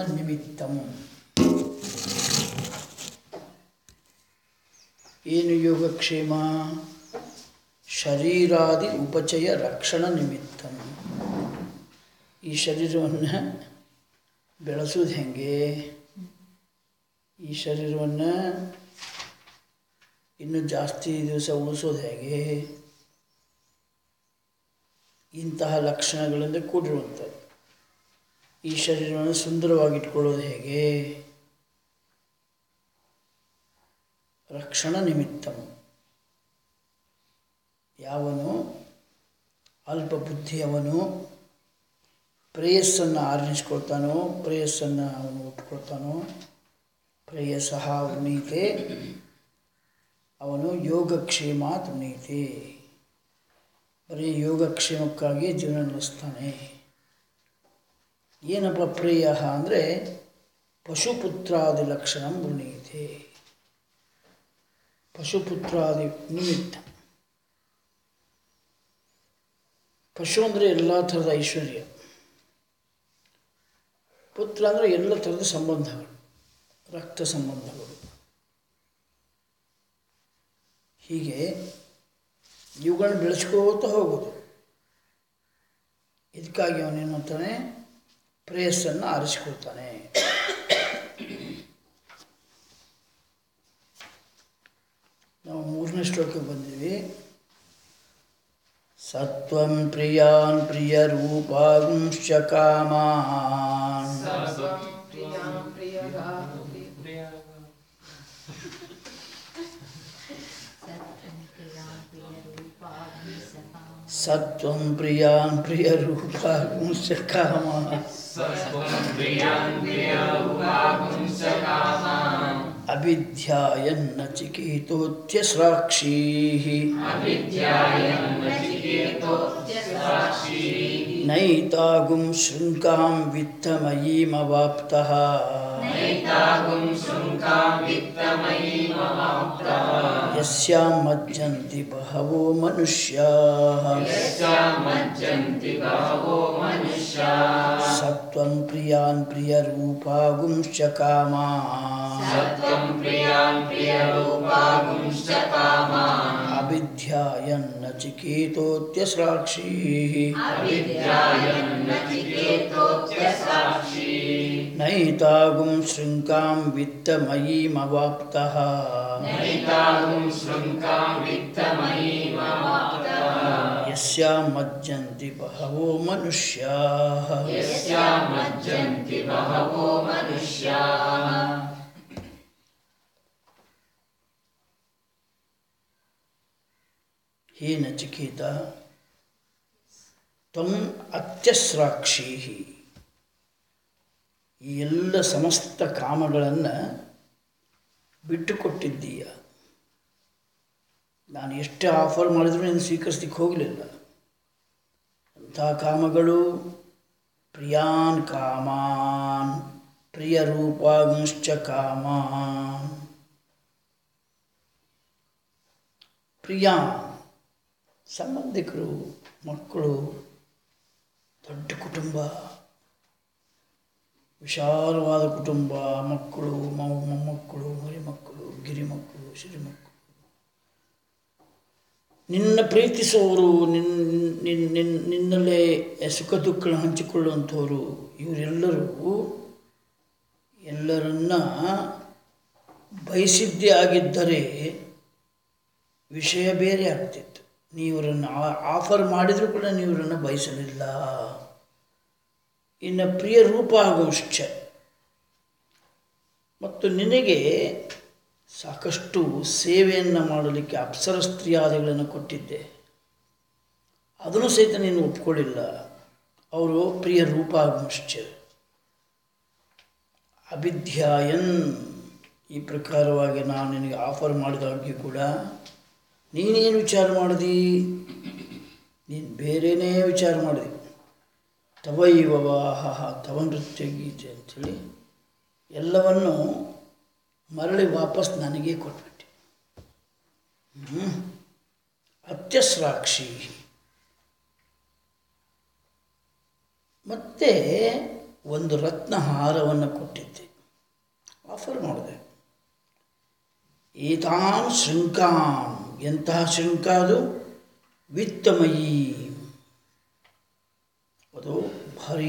ನಿಮಿತ್ತಂ ಏನು ಯೋಗಕ್ಷೇಮ ಶರೀರಾದಿ ಉಪಚಯ ರಕ್ಷಣ ನಿಮಿತ್ತಂ ಈ ಶರೀರವನ್ನು ಬೆಳೆಸೋದು ಹೆಂಗೆ ಈ ಶರೀರವನ್ನು ಇನ್ನೂ ಜಾಸ್ತಿ ದಿವಸ ಉಳಿಸೋದು ಹೇಗೆ ಇಂತಹ ಲಕ್ಷಣಗಳಿಂದ ಕೂಡಿರುವಂಥದ್ದು ಈ ಶರೀರವನ್ನು ಸುಂದರವಾಗಿಟ್ಕೊಳ್ಳೋದು ಹೇಗೆ ರಕ್ಷಣ ನಿಮಿತ್ತಂ ಯಾವನು ಅಲ್ಪ ಬುದ್ಧಿಯವನು ಪ್ರೇಯಸ್ಸನ್ನು ಆರಿಸ್ಕೊಳ್ತಾನೋ ಪ್ರೇಯಸ್ಸನ್ನು ಅವನು ಉಟ್ಕೊಳ್ತಾನೋ ಪ್ರೇಯಸಃ ಉನ್ನೀತೆ ಅವನು ಯೋಗಕ್ಷೇಮಾತ್ ಉನ್ನೀತೆ ಬರೀ ಯೋಗಕ್ಷೇಮಕ್ಕಾಗಿ ಜೀವನ ನಡೆಸ್ತಾನೆ ಏನಪ್ಪ ಪ್ರೇಯ ಅಂದರೆ ಪಶುಪುತ್ರಾದಿ ಲಕ್ಷಣ ಉನ್ನೀತೆ ಪಶುಪುತ್ರಾದಿ ನಿಮಿತ್ತ ಪಶು ಅಂದರೆ ಎಲ್ಲ ಥರದ ಐಶ್ವರ್ಯ ಪುತ್ರ ಅಂದರೆ ಎಲ್ಲ ಥರದ ಸಂಬಂಧಗಳು ರಕ್ತ ಸಂಬಂಧಗಳು ಹೀಗೆ ಇವುಗಳನ್ನ ಬೆಳೆಸ್ಕೋತ ಹೋಗೋದು ಇದಕ್ಕಾಗಿ ಅವನೇನು ಅಂತಾನೆ ಪ್ರೇಯಸ್ಸನ್ನು ಆರಿಸಿಕೊಳ್ತಾನೆ ನಾವು ಮೂರನೇ ಶ್ಲೋಕಕ್ಕೆ ಬಂದಿದ್ವಿ ಸತ್ವಂ ಪ್ರಿಯಾನ್ ಪ್ರಿಯ ರೂಪಾಂಶ್ಚ ಕಾಮಾನ್ ಸತ್ವಂ ಪ್ರಿಯಾನ್ ಪ್ರಿಯ ರೂಪಾಂಶ್ಚ ಕಾಮಾನ್ ಅವಿಧ್ಯಾಯನ್ನ ಚಿಕೀತೋತ್ಯ ಸಾಕ್ಷೀ ನೈತಾಗುಂ ಶೃಂಗಾಂ ವಿತ್ತಮಯೀಮವಾಪ್ತಃ ಯಸ್ಯಾಂ ಮಜ್ಜಂತಿ ಬಹವೋ ಮನುಷ್ಯಾಃ ಸತ್ವಂ ಪ್ರಿಯಾನ್ ಪ್ರಿಯರೂಪಾಗುಂಶ್ಚ ಕಾಮಾನ್ ಅವಿಧ್ಯಾಯನ್ನ ಚಿಕೀತೋತ್ಯ ಸಾಕ್ಷೀ ನೈತಾಗುಂ ಶೃಂಗಾಂ ವಿತ್ತಮಯೀಮವಾಪ್ತಃ ಯಸ್ಯಾಂ ಮಜ್ಜಂತಿ ಬಹವೋ ಮನುಷ್ಯಾಃ ಹೇ ನಚಿಕೇತ ತ್ವಂ ಅತ್ಯಸ್ರಾಕ್ಷಿ ಈ ಎಲ್ಲ ಸಮಸ್ತ ಕಾಮಗಳನ್ನು ಬಿಟ್ಟುಕೊಟ್ಟಿದ್ದೀಯ ನಾನು ಎಷ್ಟೇ ಆಫರ್ ಮಾಡಿದರೂ ನೀನು ಸ್ವೀಕರಿಸ್ಲಿಕ್ಕೆ ಹೋಗಲಿಲ್ಲ ಅಂಥ ಕಾಮಗಳು ಪ್ರಿಯಾನ್ ಕಾಮಾನ್ ಪ್ರಿಯ ರೂಪಾಂಶ್ಚ ಕಾಮಾನ್ ಪ್ರಿಯಾನ್ ಸಂಬಂಧಿಕರು ಮಕ್ಕಳು ದೊಡ್ಡ ಕುಟುಂಬ ವಿಶಾಲವಾದ ಕುಟುಂಬ ಮಕ್ಕಳು ಮೌ ಮೊಮ್ಮಕ್ಕಳು ಮರಿಮಕ್ಕಳು ಗಿರಿಮಕ್ಕಳು ಸಿರಿಮಕ್ಕಳು ನಿನ್ನ ಪ್ರೀತಿಸುವವರು ನಿನ್ನ ನಿನ್ನ ನಿನ್ನ ನಿನ್ನಲ್ಲೇ ಸುಖ ದುಃಖ ಹಂಚಿಕೊಳ್ಳುವಂಥವರು ಇವರೆಲ್ಲರೂ ಎಲ್ಲರನ್ನ ಬಯಸಿದ್ದೇ ಆಗಿದ್ದರೆ ವಿಷಯ ಬೇರೆ ಆಗ್ತಿತ್ತು ನೀವರನ್ನು ಆಫರ್ ಮಾಡಿದರೂ ಕೂಡ ನೀವರನ್ನು ಬಯಸಲಿಲ್ಲ ಇನ್ನು ಪ್ರಿಯ ರೂಪ ಆಗುಶ್ಚ ಮತ್ತು ನಿನಗೆ ಸಾಕಷ್ಟು ಸೇವೆಯನ್ನು ಮಾಡಲಿಕ್ಕೆ ಅಪ್ಸರ ಸ್ತ್ರೀಯಾದಿಗಳನ್ನು ಕೊಟ್ಟಿದ್ದೆ ಅದನ್ನು ಸಹಿತ ನೀನು ಒಪ್ಕೊಳ್ಳಿಲ್ಲ ಅವರು ಪ್ರಿಯ ರೂಪ ಆಗುಶ್ಚ ಅವಿಧ್ಯಾಯನ್ ಈ ಪ್ರಕಾರವಾಗಿ ನಾನು ನಿನಗೆ ಆಫರ್ ಮಾಡಿದಾಗ್ಯೂ ಕೂಡ ನೀನೇನು ವಿಚಾರ ಮಾಡಿದಿ ನೀನು ಬೇರೆಯೇ ವಿಚಾರ ಮಾಡಿದಿ ತವೈವ ವಾಹ ತವ ನೃತ್ಯ ಗೀತೆ ಅಂಥೇಳಿ ಎಲ್ಲವನ್ನು ಮರಳಿ ವಾಪಸ್ ನನಗೇ ಕೊಟ್ಬಿಟ್ಟೆ ಹ್ಞೂ ಅತ್ಯಸ್ರಾಕ್ಷಿ ಮತ್ತು ಒಂದು ರತ್ನ ಹಾರವನ್ನು ಕೊಟ್ಟಿದ್ದೆ ಆಫರ್ ಮಾಡಿದೆ ಏತಾಂ ಶೃಂಕಾಂ ಎಂತಹ ಶೃಂಕ ಅದು ವಿತ್ತಮಯಿ ಅದು ಭಾರಿ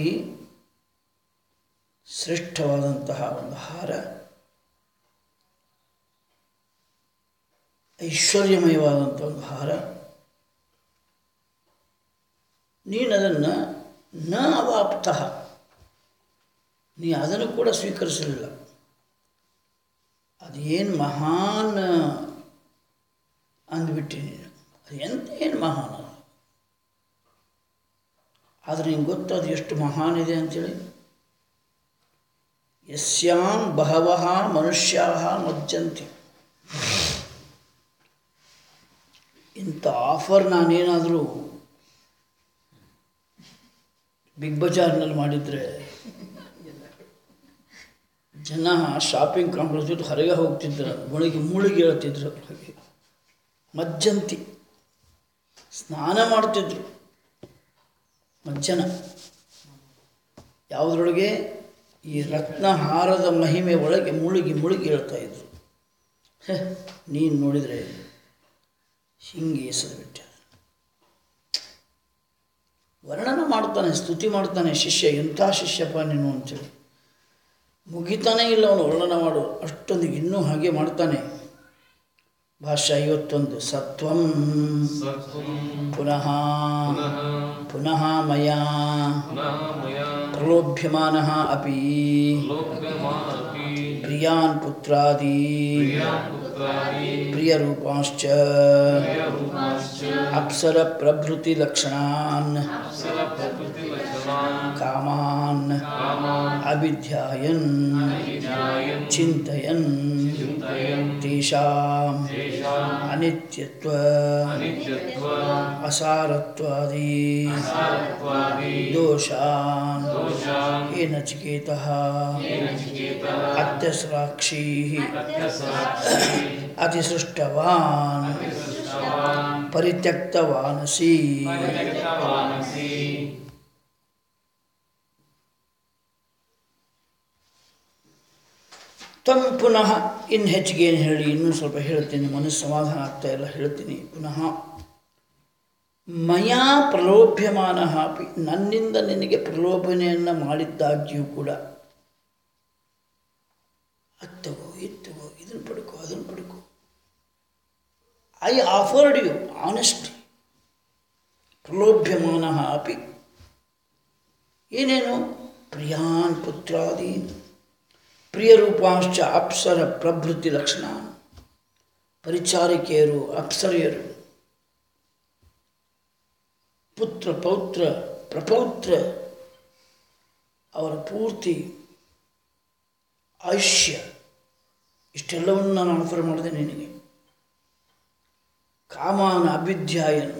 ಶ್ರೇಷ್ಠವಾದಂತಹ ಒಂದು ಹಾರ ಐಶ್ವರ್ಯಮಯವಾದಂಥ ಒಂದು ಹಾರ ನೀನದನ್ನು ನ ಅವಾಪ್ತಃ ನೀ ಅದನ್ನು ಕೂಡ ಸ್ವೀಕರಿಸಲಿಲ್ಲ ಅದೇನು ಮಹಾನ್ ಅಂದ್ಬಿಟ್ಟು ನೀನು ಅದು ಎಂತ ಏನು ಮಹಾನ್ ಅದು ಆದರೆ ನಿಂಗೆ ಗೊತ್ತು ಅದು ಎಷ್ಟು ಮಹಾನ್ ಇದೆ ಅಂತೇಳಿ ಯಸ್ಯಾಂ ಬಹವಃ ಮನುಷ್ಯಾ ಮಜ್ಜಂತಿ ಇಂಥ ಆಫರ್ ನಾನೇನಾದರೂ ಬಿಗ್ ಬಜಾರ್ನಲ್ಲಿ ಮಾಡಿದರೆ ಜನ ಶಾಪಿಂಗ್ ಕಾಂಪ್ಲೆಕ್ಸ್ ಜೊತೆ ಹೊರಗೆ ಹೋಗ್ತಿದ್ರು ಮುಳುಗಿ ಮುಳುಗಿ ಹೇಳ್ತಿದ್ರು ಹಾಗೆ ಮಜ್ಜಂತಿ ಸ್ನಾನ ಮಾಡ್ತಿದ್ರು ಮಜ್ಜನ ಯಾವುದರೊಳಗೆ ಈ ರತ್ನಹಾರದ ಮಹಿಮೆ ಒಳಗೆ ಮುಳುಗಿ ಮುಳುಗಿ ಹೇಳ್ತಾ ಇದ್ರು ಹೇ ನೀನು ನೋಡಿದರೆ ಹಿಂಗೆ ಎಸೆದು ಬಿಟ್ಟ ವರ್ಣನ ಮಾಡ್ತಾನೆ ಸ್ತುತಿ ಮಾಡ್ತಾನೆ ಶಿಷ್ಯ ಎಂಥ ಶಿಷ್ಯಪ್ಪ ನೀನು ಅಂತೇಳಿ ಮುಗಿತಾನೇ ಇಲ್ಲ ಅವನು ವರ್ಣನ ಮಾಡು ಅಷ್ಟೊಂದು ಇನ್ನೂ ಹಾಗೆ ಮಾಡ್ತಾನೆ ಭಾಷ್ಯ ಐವತ್ತೊಂದು ಸತ್ವಂ ಸತ್ವಂ ಪುನಃ ಪುನಃ ಪುನಃ ಮಯಾ ಪುನಃ ಮಯಾ ಪ್ರಲೋಭ್ಯಮಾನ ಅಪಿ ಲೋಕ್ಯಮಾನಪಿ ಪ್ರಿಯಾನ್ ಪುತ್ರಾದಿ ಪ್ರಿಯಾಪುತ್ರಾದಿ ಪ್ರಿಯರೂಪಾಶ್ಚ ಪ್ರಿಯರೂಪಾಶ್ಚ ಅಪ್ಸರ ಪ್ರಭೃತಿ ಲಕ್ಷಣಾನ್ ಅಪ್ಸರ ಪ್ರಕೃತಿಲಕ್ಷಣಾನ್ ಕಾಮಾನ್ ಕಾಮಾನ್ ಅಭಿಧ್ಯಾಯನ್ ವಿಧ್ಯಾಯನ್ ಚಿಂತಯನ್ ಚಿಂತಯನ್ ತೇಷಾಂ ತೇಷಾಂ ಅನಿತ್ಯತ್ವ ಅನಿತ್ಯತ್ವ ಅಸಾರತ್ವಾದಿ ಸಾರತ್ವಾದಿ ದೋಷಾನ್ ದೋಷಾನ್ ಹೇ ನಚಿಕೇತಃ ನಚಿಕೇತಃ ಅತ್ಯಸ್ರಾಕ್ಷೀ ಅತ್ಯಸಾಕ್ಷಿ ಅತಿಸೃಷ್ಟವಾನ್ ಸೃಷ್ಟವಾನ್ ಪರಿತ್ಯಕ್ತವಾನಸಿ ಪರಿತ್ಯಕ್ತವಾನಸಿ ತಂ ಪುನಃ ಇನ್ನು ಹೆಚ್ಚಿಗೆ ಏನು ಹೇಳಿ ಇನ್ನೂ ಸ್ವಲ್ಪ ಹೇಳ್ತೀನಿ ಮನಸ್ಸು ಸಮಾಧಾನ ಆಗ್ತಾ ಇಲ್ಲ ಹೇಳ್ತೀನಿ ಪುನಃ ಮಯಾ ಪ್ರಲೋಭ್ಯಮಾನ ಅಪಿ ನನ್ನಿಂದ ನಿನಗೆ ಪ್ರಲೋಭನೆಯನ್ನು ಮಾಡಿದ್ದಾಗ್ಯೂ ಕೂಡ ಅದು ತಗೋ ಇದು ತಗೋ ಇದನ್ನು ಪಡ್ಕೋ ಅದನ್ನು ಪಡ್ಕೋ ಐ ಆಫರ್ಡ್ ಯು ಆನೆಸ್ಟಿ ಪ್ರಲೋಭ್ಯಮಾನ ಅಪಿ ಏನೇನು ಪ್ರಿಯಾನ್ ಪುತ್ರಾದೀನ್ ಪ್ರಿಯರೂಪಾಂಶ್ಚ ಅಪ್ಸರ ಪ್ರಭೃತಿ ಲಕ್ಷಣ ಪರಿಚಾರಿಕೆಯರು ಅಪ್ಸರೆಯರು ಪುತ್ರ ಪೌತ್ರ ಪ್ರಪೌತ್ರ ಅವರ ಪೂರ್ತಿ ಆಯುಷ್ಯ ಇಷ್ಟೆಲ್ಲವನ್ನು ನಾನು ಆಫರ್ ಮಾಡಿದೆ ನಿನಗೆ ಕಾಮಾನ ಅಭಿಧ್ಯಾಯನ್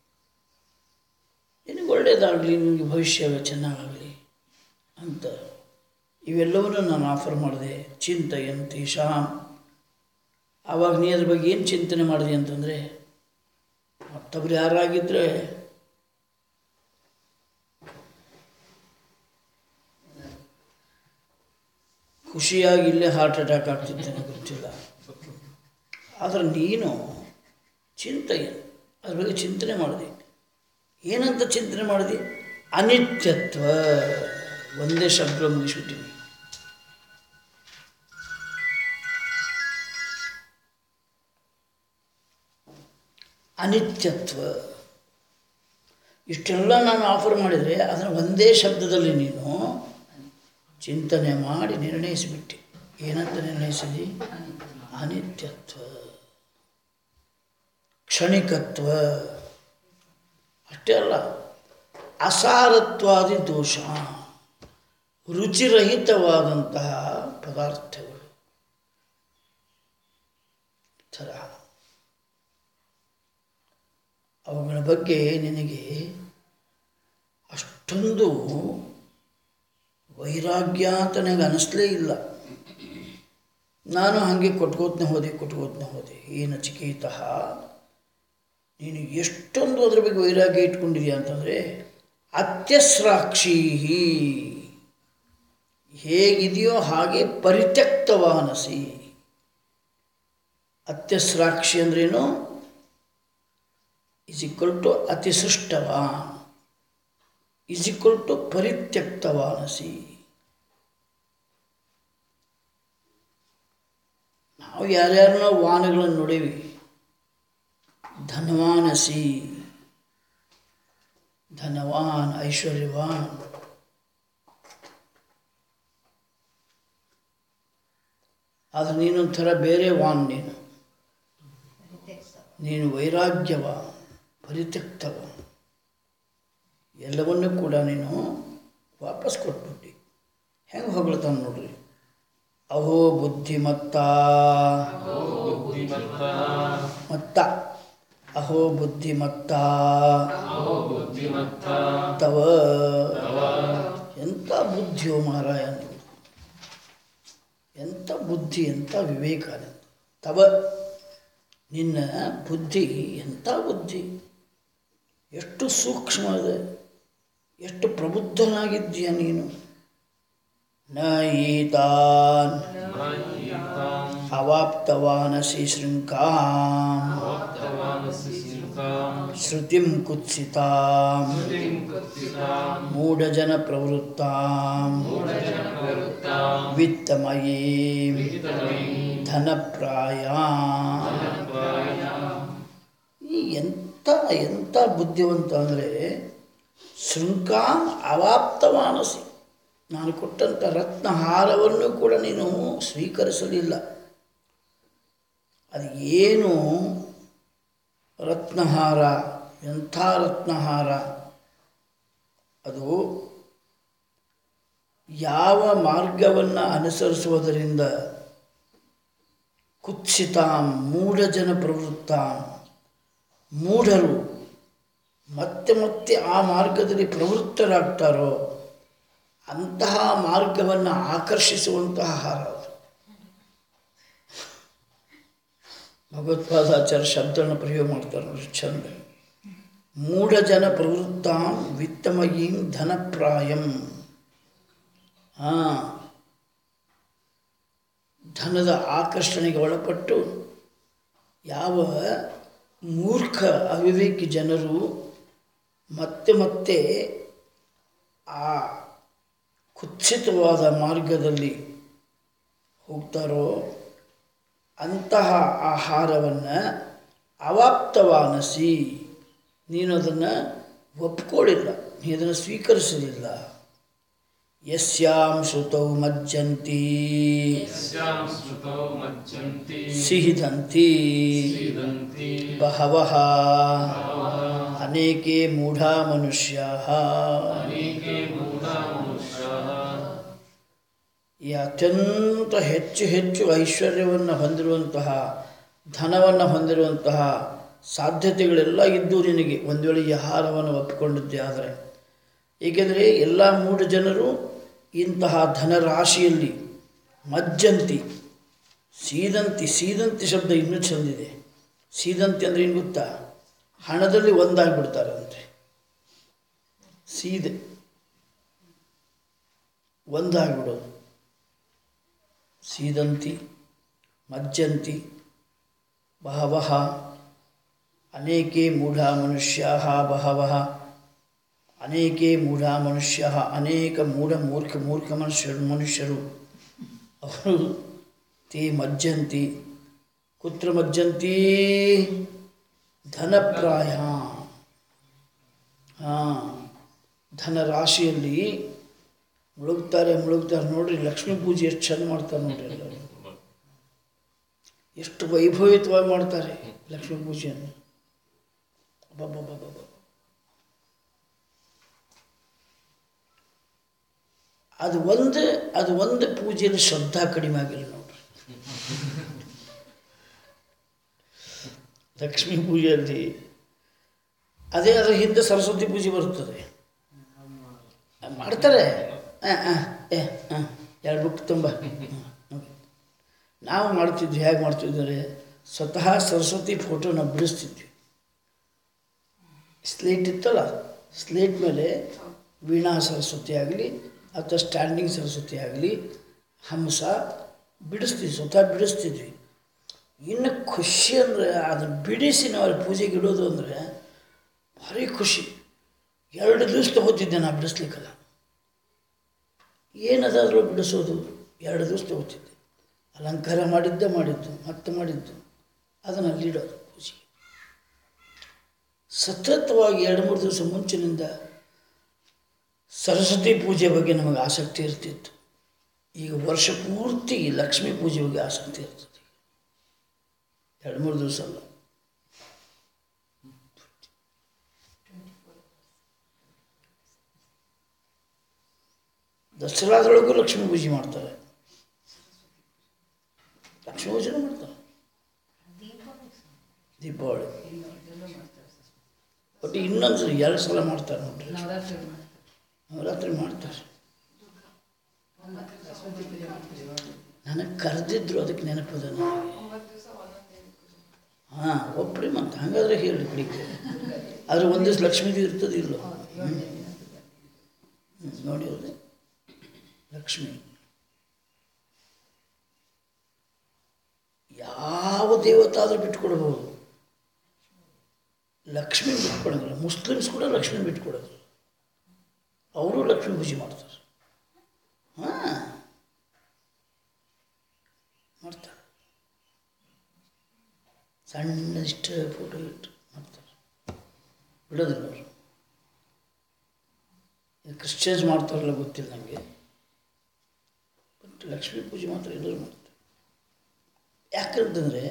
ನಿನಗೆ ಒಳ್ಳೆಯದಾಗಲಿ ನಿನಗೆ ಭವಿಷ್ಯ ಚೆನ್ನಾಗಲಿ ಅಂತ ಇವೆಲ್ಲವನ್ನೂ ನಾನು ಆಫರ್ ಮಾಡಿದೆ ಚಿಂತೆಯನ್ ತೇಷಾಂ ಆವಾಗ ನೀ ಅದ್ರ ಬಗ್ಗೆ ಏನು ಚಿಂತನೆ ಮಾಡಿದೆ ಅಂತಂದರೆ ಮತ್ತೊಬ್ರು ಯಾರಾಗಿದ್ದರೆ ಖುಷಿಯಾಗಿ ಇಲ್ಲೇ ಹಾರ್ಟ್ ಅಟ್ಯಾಕ್ ಆಗ್ತಿದ್ದೇನೆ ಗೊತ್ತಿಲ್ಲ ಆದರೆ ನೀನು ಚಿಂತೆಯ ಅದ್ರ ಬಗ್ಗೆ ಚಿಂತನೆ ಮಾಡಿದೆ ಏನಂತ ಚಿಂತನೆ ಮಾಡಿದೆ ಅನಿತ್ಯತ್ವ ಒಂದೇ ಶಬ್ದ ಮುಗಿಸ್ಬಿಟ್ಟಿವಿ ಅನಿತ್ಯತ್ವ ಇಷ್ಟೆಲ್ಲ ನಾನು ಆಫರ್ ಮಾಡಿದರೆ ಅದನ್ನು ಒಂದೇ ಶಬ್ದದಲ್ಲಿ ನೀನು ಚಿಂತನೆ ಮಾಡಿ ನಿರ್ಣಯಿಸಿಬಿಟ್ಟೆ ಏನಂತ ನಿರ್ಣಯಿಸಿದಿ ಅನಿತ್ಯತ್ವ ಕ್ಷಣಿಕತ್ವ ಅಷ್ಟೇ ಅಲ್ಲ ಅಸಾರತ್ವಾದಿ ದೋಷ ರುಚಿರಹಿತವಾದಂತಹ ಪದಾರ್ಥಗಳು ಥರ ಅವುಗಳ ಬಗ್ಗೆ ನಿನಗೆ ಅಷ್ಟೊಂದು ವೈರಾಗ್ಯ ಅಂತ ನನಗೆ ಅನ್ನಿಸ್ಲೇ ಇಲ್ಲ ನಾನು ಹಾಗೆ ಕೊಟ್ಕೋತನೆ ಹೋದೆ ಕೊಟ್ಕೋತನೆ ಹೋದೆ ಏನು ಚಿಕೇತಃ ನೀನು ಎಷ್ಟೊಂದು ಅದ್ರ ಬಗ್ಗೆ ವೈರಾಗ್ಯ ಇಟ್ಕೊಂಡಿದ್ಯಾ ಅಂತಂದರೆ ಅತ್ಯಸ್ರಾಕ್ಷೀ ಹೇಗಿದೆಯೋ ಹಾಗೆ ಪರಿತ್ಯಕ್ತವಾನಸಿ ಅತ್ಯಸ್ರಾಕ್ಷಿ ಅಂದ್ರೇನು ಇಸ್ ಈಕ್ವಲ್ ಟು ಅತಿಸೃಷ್ಟವಾನ್ ಇಸ್ ಈಕ್ವಲ್ ಟು ಪರಿತ್ಯಕ್ತವಾನಸಿ ನಾವು ಯಾರ್ಯಾರನ್ನ ವಾನಗಳನ್ನು ನೋಡೀವಿ ಧನವಾನಸಿ ಧನವಾನ್ ಐಶ್ವರ್ಯವಾನ್ ಆದರೆ ನೀನೊಂಥರ ಬೇರೆ ವಾನ್ ನೀನು ನೀನು ವೈರಾಗ್ಯವ ಪರಿತ್ಯಕ್ತವ ಎಲ್ಲವನ್ನೂ ಕೂಡ ನೀನು ವಾಪಸ್ ಕೊಟ್ಬಿಟ್ಟು ಹೆಂಗೆ ಹೊಗಳ್ತಾನೆ ನೋಡ್ರಿ ಅಹೋ ಬುದ್ಧಿಮತ್ತ ಬುದ್ಧಿಮತ್ತ ಮತ್ತ ಅಹೋ ಬುದ್ಧಿಮತ್ತ ಅಹೋ ಬುದ್ಧಿಮತ್ತ ತವ ತವ ಎಂಥ ಬುದ್ಧಿಯೋ ಮಾರಾಯ ನೀವು ಎಂಥ ಬುದ್ಧಿ ಎಂಥ ವಿವೇಕಾನಂದ ತವ ನಿನ್ನ ಬುದ್ಧಿ ಎಂಥ ಬುದ್ಧಿ ಎಷ್ಟು ಸೂಕ್ಷ್ಮ ಇದೆ ಎಷ್ಟು ಪ್ರಬುದ್ಧನಾಗಿದ್ದೀಯ ನೀನು ನ ಈತಾನ್ ಈತಾಂ ಅವಾಪ್ತವಾನಸಿ ಶೃಂಕಾಂ ವಾಪ್ತವಾನಸಿ ಸಿಂಕಾಂ ಶ್ರುತಿಂ ಕುತ್ಸಿತಾಂ ಶ್ರುತಿಂ ಕತ್ತಿತಾಂ ಮೂಢಜನ ಪ್ರವೃತ್ತಾಂ ಮೂಢಜನಪ್ರವೃತ್ತಾಂ ವಿತ್ತಮಯೀಂ ವಿತ್ತಮಯೀಂ ಧನಪ್ರಾಯಾಂ ಧನಪ್ರಾಯಾಂ ಈ ಎಂಥ ಎಂಥ ಬುದ್ಧಿವಂತ ಅಂದರೆ ಶೃಂಕಾಂ ಅವಾಪ್ತವಾನಸಿ ನಾನು ಕೊಟ್ಟಂಥ ರತ್ನಹಾರವನ್ನು ಕೂಡ ನೀನು ಸ್ವೀಕರಿಸಲಿಲ್ಲ ಅದು ಏನು ರತ್ನಹಾರ ಎಂಥ ರತ್ನಹಾರ ಅದು ಯಾವ ಮಾರ್ಗವನ್ನು ಅನುಸರಿಸುವುದರಿಂದ ಕುತ್ಸಿತಾಂ ಮೂಢಜನ ಪ್ರವೃತ್ತಾಂ ಮೂಢರು ಮತ್ತೆ ಮತ್ತೆ ಆ ಮಾರ್ಗದಲ್ಲಿ ಪ್ರವೃತ್ತರಾಗ್ತಾರೋ ಅಂತಹ ಮಾರ್ಗವನ್ನು ಆಕರ್ಷಿಸುವಂತಹ ಹಾರ ಅದು ಭಗವತ್ಪಾದಾಚಾರ್ಯ ಶಬ್ದವನ್ನು ಪ್ರಯೋಗ ಮಾಡ್ತಾರೆ ನೋಡಿ ಚಂದ ಮೂಢಜನ ಪ್ರವೃತ್ತಾಂ ವಿತ್ತಮಯೀಂ ಧನಪ್ರಾಯಂ ಹಾಂ ಧನದ ಆಕರ್ಷಣೆಗೆ ಒಳಪಟ್ಟು ಯಾವ ಮೂರ್ಖ ಅವಿವೇಕಿ ಜನರು ಮತ್ತೆ ಮತ್ತೆ ಆ ಕುತ್ಸಿತವಾದ ಮಾರ್ಗದಲ್ಲಿ ಹೋಗ್ತಾರೋ ಅಂತಹ ಆಹಾರವನ್ನು ಅವಾಪ್ತವಾನಸಿ ನೀನು ಅದನ್ನು ಒಪ್ಕೊಳ್ಳಿಲ್ಲ ನೀನು ಅದನ್ನು ಸ್ವೀಕರಿಸಲಿಲ್ಲ ಯಸ್ಯಾಂ ಶ್ರುತೌ ಮಜ್ಜಂತಿ ಯಸ್ಯಾಂ ಶ್ರುತೌ ಮಜ್ಜಂತಿ ಸಿಹಿದಂತಿ ಸೀದಂತಿ ಬಹವಃ ಅನೇಕೆ ಮೂಢಾ ಮನುಷ್ಯಾಃ ಅನೇಕೆ ಮೂಢ ಮನುಷ್ಯಾಃ ಈ ಅತ್ಯಂತ ಹೆಚ್ಚು ಹೆಚ್ಚು ಐಶ್ವರ್ಯವನ್ನು ಹೊಂದಿರುವಂತಹ ಧನವನ್ನು ಹೊಂದಿರುವಂತಹ ಸಾಧ್ಯತೆಗಳೆಲ್ಲ ಇದ್ದು ನಿನಗೆ ಒಂದು ವೇಳೆ ಈ ಆಹಾರವನ್ನು ಒಪ್ಪಿಕೊಂಡಿದ್ದೆ ಆದರೆ ಏಕೆಂದರೆ ಎಲ್ಲ ಮೂಢ ಜನರು ಇಂತಹ ಧನರಾಶಿಯಲ್ಲಿ ಮಜ್ಜಂತಿ ಸೀದಂತಿ ಸೀದಂತಿ ಶಬ್ದ ಇನ್ನೂ ಚಂದಿದೆ ಸೀದಂತಿ ಅಂದರೆ ಏನು ಗೊತ್ತಾ ಹಣದಲ್ಲಿ ಒಂದಾಗಿಬಿಡ್ತಾರಂತೆ ಸೀದೆ ಒಂದಾಗಿಬಿಡೋದು ಸೀದಂತಿ ಮಜ್ಜಂತಿ ಬಹವಃ ಅನೇಕೆ ಮೂಢ ಮನುಷ್ಯಾ ಬಹವಃ ಅನೇಕೆ ಮೂಢ ಮನುಷ್ಯ ಅನೇಕ ಮೂಢ ಮೂರ್ಖ ಮೂರ್ಖ ಮನುಷ್ಯರು ಮನುಷ್ಯರು ಅವರು ತೇ ಮಜ್ಜಂತಿ ಕುತ್ರ ಮಜ್ಜಂತಿ ಧನಪ್ರಾಯ ಹಾಂ ಧನರಾಶಿಯಲ್ಲಿ ಮುಳುಗ್ತಾರೆ ಮುಳುಗ್ತಾರೆ ನೋಡ್ರಿ ಲಕ್ಷ್ಮೀ ಪೂಜೆ ಎಷ್ಟು ಚಂದ ಮಾಡ್ತಾರೆ ನೋಡ್ರಿ ಎಲ್ಲರೂ ಎಷ್ಟು ವೈಭವಿತವಾಗಿ ಮಾಡ್ತಾರೆ ಲಕ್ಷ್ಮೀ ಪೂಜೆಯನ್ನು ಅಬ್ಬಬ್ಬಬ್ಬಬ್ಬ ಅದು ಒಂದು ಅದು ಒಂದು ಪೂಜೆಯಲ್ಲಿ ಶ್ರದ್ಧಾ ಕಡಿಮೆ ಆಗಿಲ್ಲ ನೋಡ್ರಿ ಲಕ್ಷ್ಮೀ ಪೂಜೆಯಲ್ಲಿ ಅದೇ ಅದರ ಹಿಂದೆ ಸರಸ್ವತಿ ಪೂಜೆ ಬರುತ್ತದೆ ಮಾಡ್ತಾರೆ ಆ, ಆ, ಏ ಹಾಂ ಎರಡು ಬುಕ್ ತುಂಬ ಹ್ಮ್. ನಾವು ಮಾಡ್ತಿದ್ವಿ ಹೇಗೆ ಮಾಡ್ತಿದ್ದಾರೆ ಸ್ವತಃ ಸರಸ್ವತಿ ಫೋಟೋನ ಬಿಡಿಸ್ತಿದ್ವಿ ಸ್ಲೇಟ್ ಇತ್ತಲ್ಲ ಸ್ಲೇಟ್ ಮೇಲೆ ವೀಣಾ ಸರಸ್ವತಿ ಆಗಲಿ ಅಥವಾ ಸ್ಟ್ಯಾಂಡಿಂಗ್ ಸರಸ್ವತಿ ಆಗಲಿ ಹಂಸ ಬಿಡಿಸ್ತೀವಿ ಸ್ವತಃ ಬಿಡಿಸ್ತಿದ್ವಿ ಇನ್ನು ಖುಷಿ ಅಂದರೆ ಅದನ್ನು ಬಿಡಿಸಿ ನಾವು ಅಲ್ಲಿ ಪೂಜೆಗೆ ಇಡೋದು ಅಂದರೆ ಭಾರಿ ಖುಷಿ ಎರಡು ದಿವಸ ತಗೋತಿದ್ದೆ ನಾ ಬಿಡಿಸ್ಲಿಕ್ಕಲ್ಲ ಏನದಾದರೂ ಬಿಡಿಸೋದು ಎರಡು ದಿವಸ ತಗೋತಿದ್ದೆ ಅಲಂಕಾರ ಮಾಡಿದ್ದೇ ಮಾಡಿದ್ದು ಮತ್ತೆ ಮಾಡಿದ್ದು ಅದನ್ನು ಅಲ್ಲಿಡೋದು ಪೂಜೆಗೆ ಸತತವಾಗಿ ಎರಡು ಮೂರು ದಿವಸ ಮುಂಚಿನಿಂದ ಸರಸ್ವತಿ ಪೂಜೆ ಬಗ್ಗೆ ನಮಗೆ ಆಸಕ್ತಿ ಇರ್ತಿತ್ತು ಈಗ ವರ್ಷ ಪೂರ್ತಿ ಲಕ್ಷ್ಮೀ ಪೂಜೆ ಬಗ್ಗೆ ಆಸಕ್ತಿ ಇರ್ತದೆ ಎರಡು ಮೂರು ದಿವಸ ಅಲ್ಲ ದಸರಾದೊಳಗೂ ಲಕ್ಷ್ಮೀ ಪೂಜೆ ಮಾಡ್ತಾರೆ ಲಕ್ಷ್ಮೀ ಪೂಜೆನೂ ಮಾಡ್ತಾರೆ ದೀಪಾವಳಿ ಒಟ್ಟು ಇನ್ನೊಂದು ಎರಡು ಸಲ ಮಾಡ್ತಾರೆ ನೋಡ್ರಿ ನವರಾತ್ರಿ ಮಾಡ್ತಾರೆ ನನಗೆ ಕರೆದಿದ್ರು ಅದಕ್ಕೆ ನೆನಪದ ನನಗೆ ಹಾಂ ಒಬ್ಬರಿ ಮತ್ತು ಹಾಗಾದ್ರೆ ಹೇಳಿ ಬಿಡಿಕೆ ಆದರೆ ಒಂದು ದಿವಸ ಲಕ್ಷ್ಮೀದು ಇರ್ತದೆ ಇಲ್ಲೋ ಹ್ಮ್. ಹ್ಮ್, ನೋಡಿ ಹೌದು ಲಕ್ಷ್ಮಿ ಯಾವ ದೇವತಾದರೂ ಬಿಟ್ಕೊಡ್ಬೋದು ಲಕ್ಷ್ಮಿ ಬಿಟ್ಕೊಡಂಗಿಲ್ಲ ಮುಸ್ಲಿಮ್ಸ್ ಕೂಡ ಲಕ್ಷ್ಮಿ ಬಿಟ್ಕೊಡೋದು ಅವರು ಲಕ್ಷ್ಮೀ ಪೂಜೆ ಮಾಡ್ತಾರೆ ಹಾಂ ಮಾಡ್ತಾರೆ ಸಣ್ಣದಿಷ್ಟು ಫೋಟೋ ಇಟ್ಟು ಮಾಡ್ತಾರೆ ಬಿಡೋದಿಲ್ಲ ಅವರು ಕ್ರಿಶ್ಚಿಯನ್ಸ್ ಮಾಡ್ತಾರಲ್ಲ ಗೊತ್ತಿಲ್ಲ ನನಗೆ ಬಟ್ ಲಕ್ಷ್ಮೀ ಪೂಜೆ ಮಾತ್ರ ಎಲ್ಲರೂ ಮಾಡ್ತಾರೆ ಯಾಕಂತಂದರೆ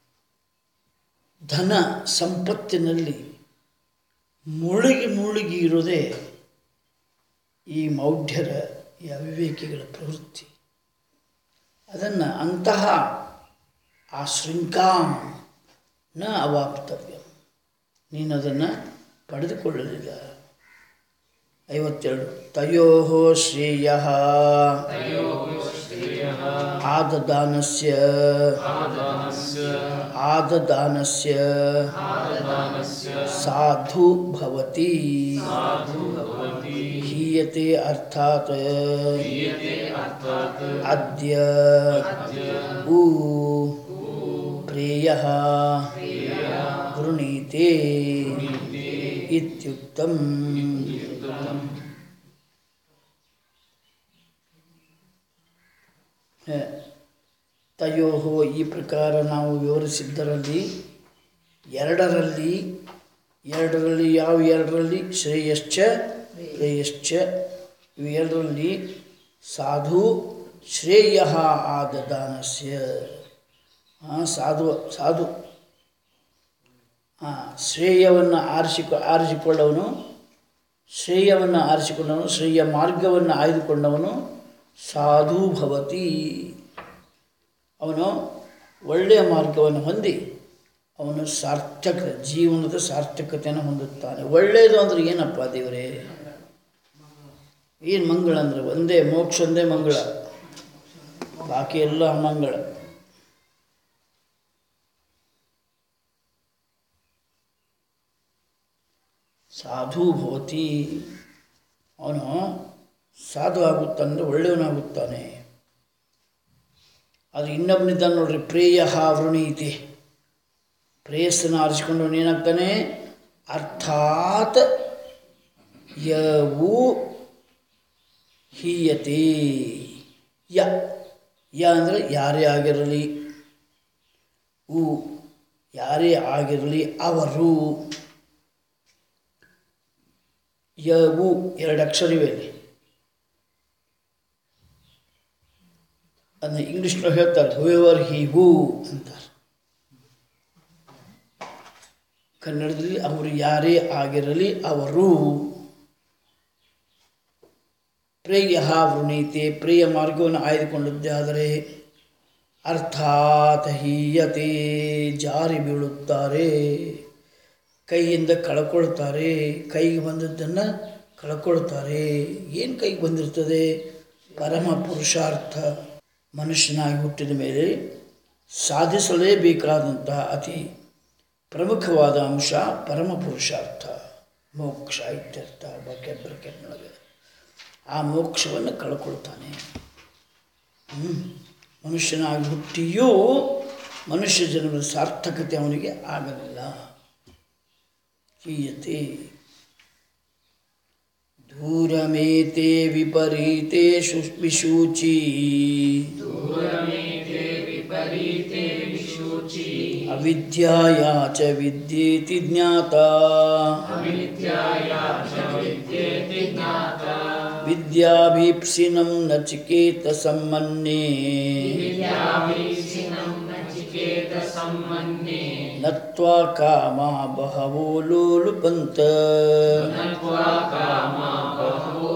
ಧನ ಸಂಪತ್ತಿನಲ್ಲಿ ಮುಳುಗಿ ಮುಳುಗಿ ಇರೋದೇ ಈ ಮೌಢ್ಯರ ಈ ಅವಿವೇಕಿಗಳ ಪ್ರವೃತ್ತಿ ಅದನ್ನು ಅಂತಹ ಆ ಶೃಂಖಾಂ ನ ಅವಾಪ್ತವ್ಯ ನೀನು ಅದನ್ನು ಪಡೆದುಕೊಳ್ಳಲಿಲ್ಲ ಐವತ್ತೆರಡು ತಯೋ ಶ್ರೇಯ ಆದದಾನಸ್ಯ ಆದದಾನಸ್ಯ ಸಾಧು ಭವತಿ ಹೀಯತೆ ಅರ್ಥಾತ್ ಅದ್ಯ ಊ ಪ್ರೇಯ ಗೃಣೀತೆ ಇತ್ಯುಕ್ತಂ ಹ. ತಯೋ ಈ ಪ್ರಕಾರ ನಾವು ವಿವರಿಸಿದ್ದರಲ್ಲಿ ಎರಡರಲ್ಲಿ ಎರಡರಲ್ಲಿ ಯಾವ ಎರಡರಲ್ಲಿ ಶ್ರೇಯಶ್ಚ ಪ್ರೇಯಶ್ಚ ಇವು ಎರಡರಲ್ಲಿ ಸಾಧು ಶ್ರೇಯ ಆದ ದಾನಸ್ಯ ಹಾಂ ಸಾಧು ಸಾಧು ಹಾಂ ಶ್ರೇಯವನ್ನು ಆರಿಸಿಕೊ ಆರಿಸಿಕೊಳ್ಳವನು ಶ್ರೇಯವನ್ನು ಆರಿಸಿಕೊಂಡವನು ಶ್ರೇಯ ಮಾರ್ಗವನ್ನು ಆಯ್ದುಕೊಂಡವನು ಸಾಧು ಭವತಿ ಅವನು ಒಳ್ಳೆಯ ಮಾರ್ಗವನ್ನು ಹೊಂದಿ ಅವನು ಸಾರ್ಥಕ ಜೀವನದ ಸಾರ್ಥಕತೆಯನ್ನು ಹೊಂದುತ್ತಾನೆ ಒಳ್ಳೆಯದು ಅಂದರೆ ಏನಪ್ಪ ದೇವರೇ ಏನು ಮಂಗಳ ಅಂದರೆ ಒಂದೇ ಮೋಕ್ಷ ಒಂದೇ ಮಂಗಳ ಬಾಕಿ ಎಲ್ಲ ಅಮಂಗಳ ಸಾಧು ಭವತಿ ಅವನು ಸಾಧು ಆಗುತ್ತಾನೆ ಒಳ್ಳೆಯವನಾಗುತ್ತಾನೆ ಅದು ಇನ್ನೊಬ್ಬನಿದ್ದಾನೆ ನೋಡ್ರಿ ಪ್ರೇಯ ವೃಣೀತಿ ಪ್ರೇಯಸ್ಸನ್ನು ಆರಿಸಿಕೊಂಡವನು ಏನಾಗ್ತಾನೆ ಅರ್ಥಾತ್ ಯವು ಹೀಯತೆ ಯ ಯ ಅಂದರೆ ಯಾರೇ ಆಗಿರಲಿ ಉ ಯಾರೇ ಆಗಿರಲಿ ಅವರು ಯವು ಎರಡು ಅಕ್ಷರ ಇವೆ ಅಲ್ಲಿ ಅದನ್ನ ಇಂಗ್ಲೀಷ್ನಲ್ಲಿ ಹೇಳ್ತಾರೆ ಹುವೆವರ್ ಹಿ ಹೂ ಅಂತಾರೆ ಕನ್ನಡದಲ್ಲಿ ಅವರು ಯಾರೇ ಆಗಿರಲಿ ಅವರು ಪ್ರೇಯ ವೃಣೀತೆ ಪ್ರೇಯ ಮಾರ್ಗವನ್ನು ಆಯ್ದುಕೊಂಡದ್ದಾದರೆ ಅರ್ಥಾತ್ ಹೀಯತೆ ಜಾರಿ ಬೀಳುತ್ತಾರೆ ಕೈಯಿಂದ ಕಳ್ಕೊಳ್ತಾರೆ ಕೈಗೆ ಬಂದದ್ದನ್ನು ಕಳ್ಕೊಳ್ತಾರೆ ಏನು ಕೈಗೆ ಬಂದಿರ್ತದೆ ಪರಮ ಪುರುಷಾರ್ಥ ಮನುಷ್ಯನಾಗಿ ಹುಟ್ಟಿದ ಮೇಲೆ ಸಾಧಿಸಲೇಬೇಕಾದಂತಹ ಅತಿ ಪ್ರಮುಖವಾದ ಅಂಶ ಪರಮ ಪುರುಷಾರ್ಥ ಮೋಕ್ಷ ಇತ್ಯರ್ಥ ಬಕೆಟ್ ಬ್ರಕೆಟ್ನೊಳಗೆ ಆ ಮೋಕ್ಷವನ್ನು ಕಳ್ಕೊಳ್ತಾನೆ ಹ್ಮ್. ಮನುಷ್ಯನಾಗಿ ಹುಟ್ಟಿಯೂ ಮನುಷ್ಯ ಜನ್ಮದ ಸಾರ್ಥಕತೆ ಅವನಿಗೆ ಆಗಲಿಲ್ಲ ಹೀಯತೆ ದೂರಮೇತೆ ವಿಪರೀತೇಷು ವಿಶೂಚಿ दूरमेते विपरीते विशुचि ಅವಿದ್ಯಾಯಾ ಚ ವಿದ್ಯೇತಿ ಜ್ಞಾತಾ अविद्याया च विद्येति ज्ञाता ವಿದ್ಯಾಭೀಪ್ಸಿನಂ ನಚಿಕೇತ ಸಮ್ಮನ್ನೇ विद्यामीशिनं नचिकेतसम्मन्ये ನತ್ವಾ ಕಾಮ ಬಹವೋ ಲೋಲುಪಂತ नत्वा कामा बहवो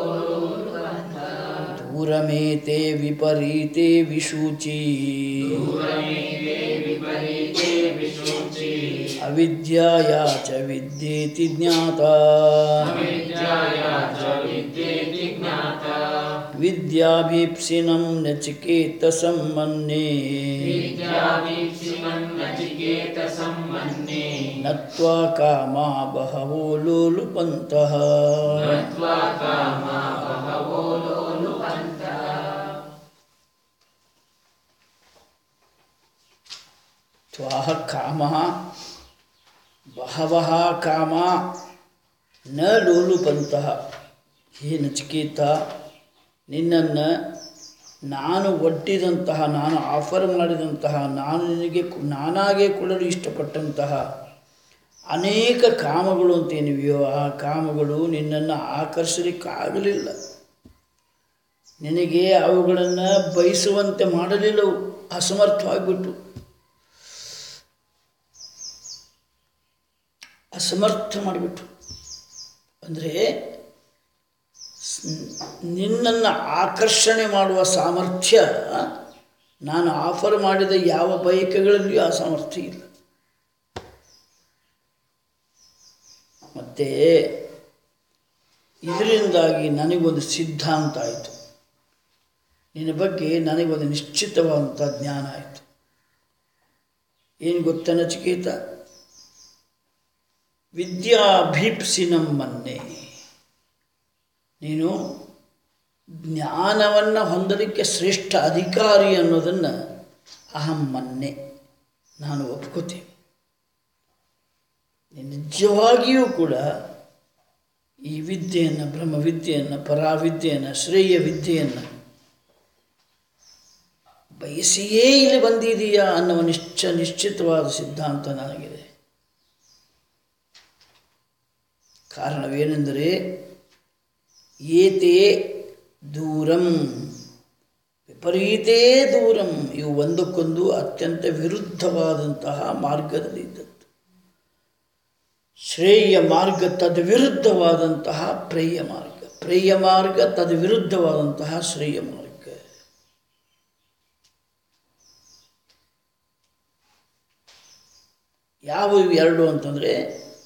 ದೂರಮೇತೆ ವಿಪರೀತೆ ವಿಶೂಚಿ दूरमेते विपरीते विशुचि ಅವಿದ್ಯಾಯಾ ಚ ವಿದ್ಯೇತಿ ಜ್ಞಾತಾ अविद्याया च विद्येति ज्ञाता ವಿದ್ಯಾಭೀಪ್ಸಿನಂ ನಚಿಕೇತ ಸಮ್ಮನ್ನೇ विद्यामीशिनं नचिकेतसम्मन्ये ನತ್ವಾ ಕಾಮ ಬಹವೋ ಲೋಲುಪಂತಃ नत्वा कामा बहवो लोलुपन्तः ತ್ವಾಹ ಕಾಮ ಬಹವಃ ಕಾಮ ನ ಲೋಲುಪಂತಹ ಹೇ ನಚಿಕೇತ ನಿನ್ನನ್ನು ನಾನು ಒಡ್ಡಿದಂತಹ ನಾನು ಆಫರ್ ಮಾಡಿದಂತಹ ನಾನು ನಿನಗೆ ಕು- ನಾನಾಗೇ ಕೊಡಲು ಇಷ್ಟಪಟ್ಟಂತಹ ಅನೇಕ ಕಾಮಗಳು ಅಂತೇನಿವೆಯೋ ಆ ಕಾಮಗಳು ನಿನ್ನನ್ನು ಆಕರ್ಷಲಿಕ್ಕಾಗಲಿಲ್ಲ ನಿನಗೆ ಅವುಗಳನ್ನು ಬಯಸುವಂತೆ ಮಾಡಲಿಲ್ಲವು ಅಸಮರ್ಥವಾಗಿಬಿಟ್ಟು ಅಸಮರ್ಥ ಮಾಡಿಬಿಟ್ರು ಅಂದರೆ ನಿನ್ನನ್ನು ಆಕರ್ಷಣೆ ಮಾಡುವ ಸಾಮರ್ಥ್ಯ ನಾನು ಆಫರ್ ಮಾಡಿದ ಯಾವ ಬಯಕೆಗಳಲ್ಲಿಯೂ ಆ ಸಾಮರ್ಥ್ಯ ಇಲ್ಲ ಮತ್ತು ಇದರಿಂದಾಗಿ ನನಗೊಂದು ಸಿದ್ಧಾಂತ ಆಯಿತು ನಿನ್ನ ಬಗ್ಗೆ ನನಗೊಂದು ನಿಶ್ಚಿತವಾದಂಥ ಜ್ಞಾನ ಆಯಿತು ಏನು ಗೊತ್ತ ನಚಿಕೇತ ವಿದ್ಯಾಭೀಪ್ಸಿನಂ ಮನ್ನೆ ನೀನು ಜ್ಞಾನವನ್ನು ಹೊಂದಲಿಕ್ಕೆ ಶ್ರೇಷ್ಠ ಅಧಿಕಾರಿ ಅನ್ನೋದನ್ನು ಅಹಂ ಮನ್ನೆ ನಾನು ಒಪ್ಕೋತೀನಿ ನೀನು ನಿಜವಾಗಿಯೂ ಕೂಡ ಈ ವಿದ್ಯೆಯನ್ನು ಬ್ರಹ್ಮವಿದ್ಯೆಯನ್ನು ಪರಾವಿದ್ಯೆಯನ್ನು ಶ್ರೇಯ ವಿದ್ಯೆಯನ್ನು ಬಯಸಿಯೇ ಇಲ್ಲಿ ಬಂದಿದೆಯಾ ಅನ್ನುವ ನಿಶ್ಚ ನಿಶ್ಚಿತವಾದ ಸಿದ್ಧಾಂತ ನನಗಿದೆ ಕಾರಣವೇನೆಂದರೆ ಏತೇ ದೂರಂ ವಿಪರೀತೇ ದೂರಂ ಇವು ಒಂದಕ್ಕೊಂದು ಅತ್ಯಂತ ವಿರುದ್ಧವಾದಂತಹ ಮಾರ್ಗದಲ್ಲಿದ್ದದ್ದು ಶ್ರೇಯ ಮಾರ್ಗ ತದ್ವಿರುದ್ಧವಾದಂತಹ ಪ್ರೇಯ ಮಾರ್ಗ ಪ್ರೇಯ ಮಾರ್ಗ ತದ್ವಿರುದ್ಧವಾದಂತಹ ಶ್ರೇಯ ಮಾರ್ಗ ಯಾವ ಇವು ಎರಡು ಅಂತಂದರೆ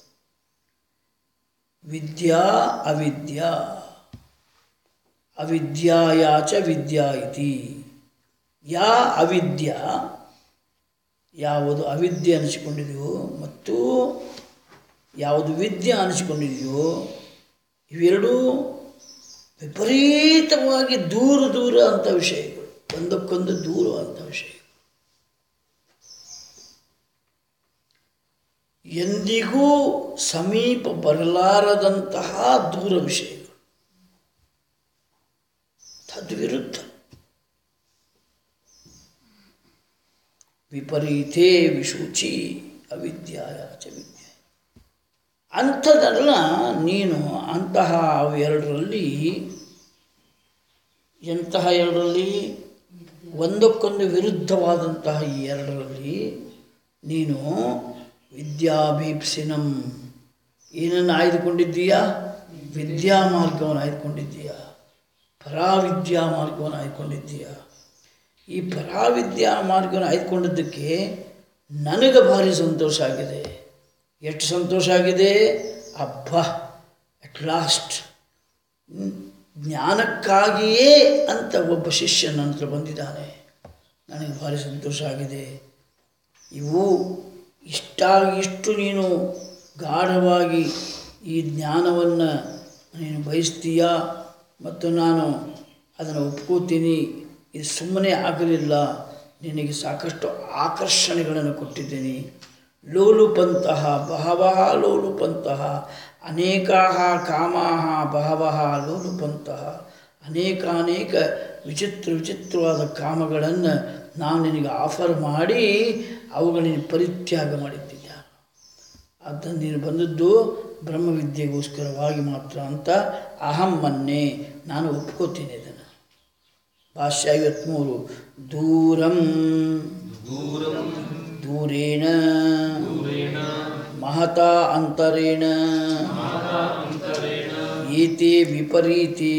ವಿದ್ಯಾ ಅವಿದ್ಯಾ ಅವಿದ್ಯಾಯಾಚ ವಿದ್ಯಾ ಇತಿ ಯಾ ಅವಿದ್ಯಾ ಯಾವುದು ಅವಿದ್ಯೆ ಅನಿಸಿಕೊಂಡಿದೆಯೋ ಮತ್ತು ಯಾವುದು ವಿದ್ಯೆ ಅನಿಸಿಕೊಂಡಿದೆಯೋ ಇವೆರಡೂ ವಿಪರೀತವಾಗಿ ದೂರ ದೂರ ಅಂತ ವಿಷಯಗಳು ಒಂದಕ್ಕೊಂದು ದೂರ ಅಂತ ವಿಷಯ ಎಂದಿಗೂ ಸಮೀಪ ಬರಲಾರದಂತಹ ದೂರ ವಿಷಯಗಳು ತದ್ವಿರುದ್ಧ ವಿಪರೀತೇ ವಿಶುಚಿ ಅವಿದ್ಯಾಯ ಚ ವಿದ್ಯೆ ಅಂಥದ್ದೆಲ್ಲ ನೀನು ಅಂತಹ ಅವೆರಡರಲ್ಲಿ ಎಂತಹ ಎರಡರಲ್ಲಿ ಒಂದಕ್ಕೊಂದು ವಿರುದ್ಧವಾದಂತಹ ಈ ಎರಡರಲ್ಲಿ ನೀನು ವಿದ್ಯಾಭೀಪ್ಸಿನಂ ಏನನ್ನು ಆಯ್ದುಕೊಂಡಿದ್ದೀಯಾ ವಿದ್ಯಾ ಮಾರ್ಗವನ್ನು ಆಯ್ದುಕೊಂಡಿದ್ದೀಯಾ ಪರಾವಿದ್ಯಾ ಮಾರ್ಗವನ್ನು ಆಯ್ದುಕೊಂಡಿದ್ದೀಯಾ ಈ ಪರಾವಿದ್ಯಾ ಮಾರ್ಗವನ್ನು ಆಯ್ದುಕೊಂಡಿದ್ದಕ್ಕೆ ನನಗೆ ಭಾರಿ ಸಂತೋಷ ಆಗಿದೆ ಎಷ್ಟು ಸಂತೋಷ ಆಗಿದೆ ಅಬ್ಬ ಅಟ್ ಲಾಸ್ಟ್ ಜ್ಞಾನಕ್ಕಾಗಿಯೇ ಅಂತ ಒಬ್ಬ ಶಿಷ್ಯ ನನ್ನ ಹತ್ರ ಬಂದಿದ್ದಾನೆ ನನಗೆ ಭಾರಿ ಸಂತೋಷ ಆಗಿದೆ ಇವು ಇಷ್ಟಾಗಿ ಇಷ್ಟು ನೀನು ಗಾಢವಾಗಿ ಈ ಜ್ಞಾನವನ್ನು ನೀನು ಬಯಸ್ತೀಯಾ ಮತ್ತು ನಾನು ಅದನ್ನು ಒಪ್ಕೋತೀನಿ ಇದು ಸುಮ್ಮನೆ ಆಗಲಿಲ್ಲ ನಿನಗೆ ಸಾಕಷ್ಟು ಆಕರ್ಷಣೆಗಳನ್ನು ಕೊಟ್ಟಿದ್ದೀನಿ ಲೋಲುಪಂತಹ ಬಹವಃ ಲೋಲುಪಂತಹ ಅನೇಕಾಹ ಕಾಮಾಹ ಬಹವಃ ಲೋಲುಪಂತಹ ಅನೇಕಾನೇಕ ವಿಚಿತ್ರ ವಿಚಿತ್ರವಾದ ಕಾಮಗಳನ್ನು ನಾನು ನಿನಗೆ ಆಫರ್ ಮಾಡಿ ಅವುಗಳನ್ನು ಪರಿತ್ಯಾಗ ಮಾಡಿದ್ದೆ ಆದ್ದರಿಂದ ನೀನು ಬಂದದ್ದು ಬ್ರಹ್ಮವಿದ್ಯೆಗೋಸ್ಕರವಾಗಿ ಮಾತ್ರ ಅಂತ ಅಹಂ ಮನ್ನೆ ನಾನು ಒಪ್ಕೋತೀನಿ ಇದನ್ನು ಭಾಷ್ಯ ಐವತ್ತ್ಮೂರು ದೂರಂ ದೂರೇಣ ಮಹತಾ ಅಂತರೇಣ ಏತೆ ವಿಪರೀತಿ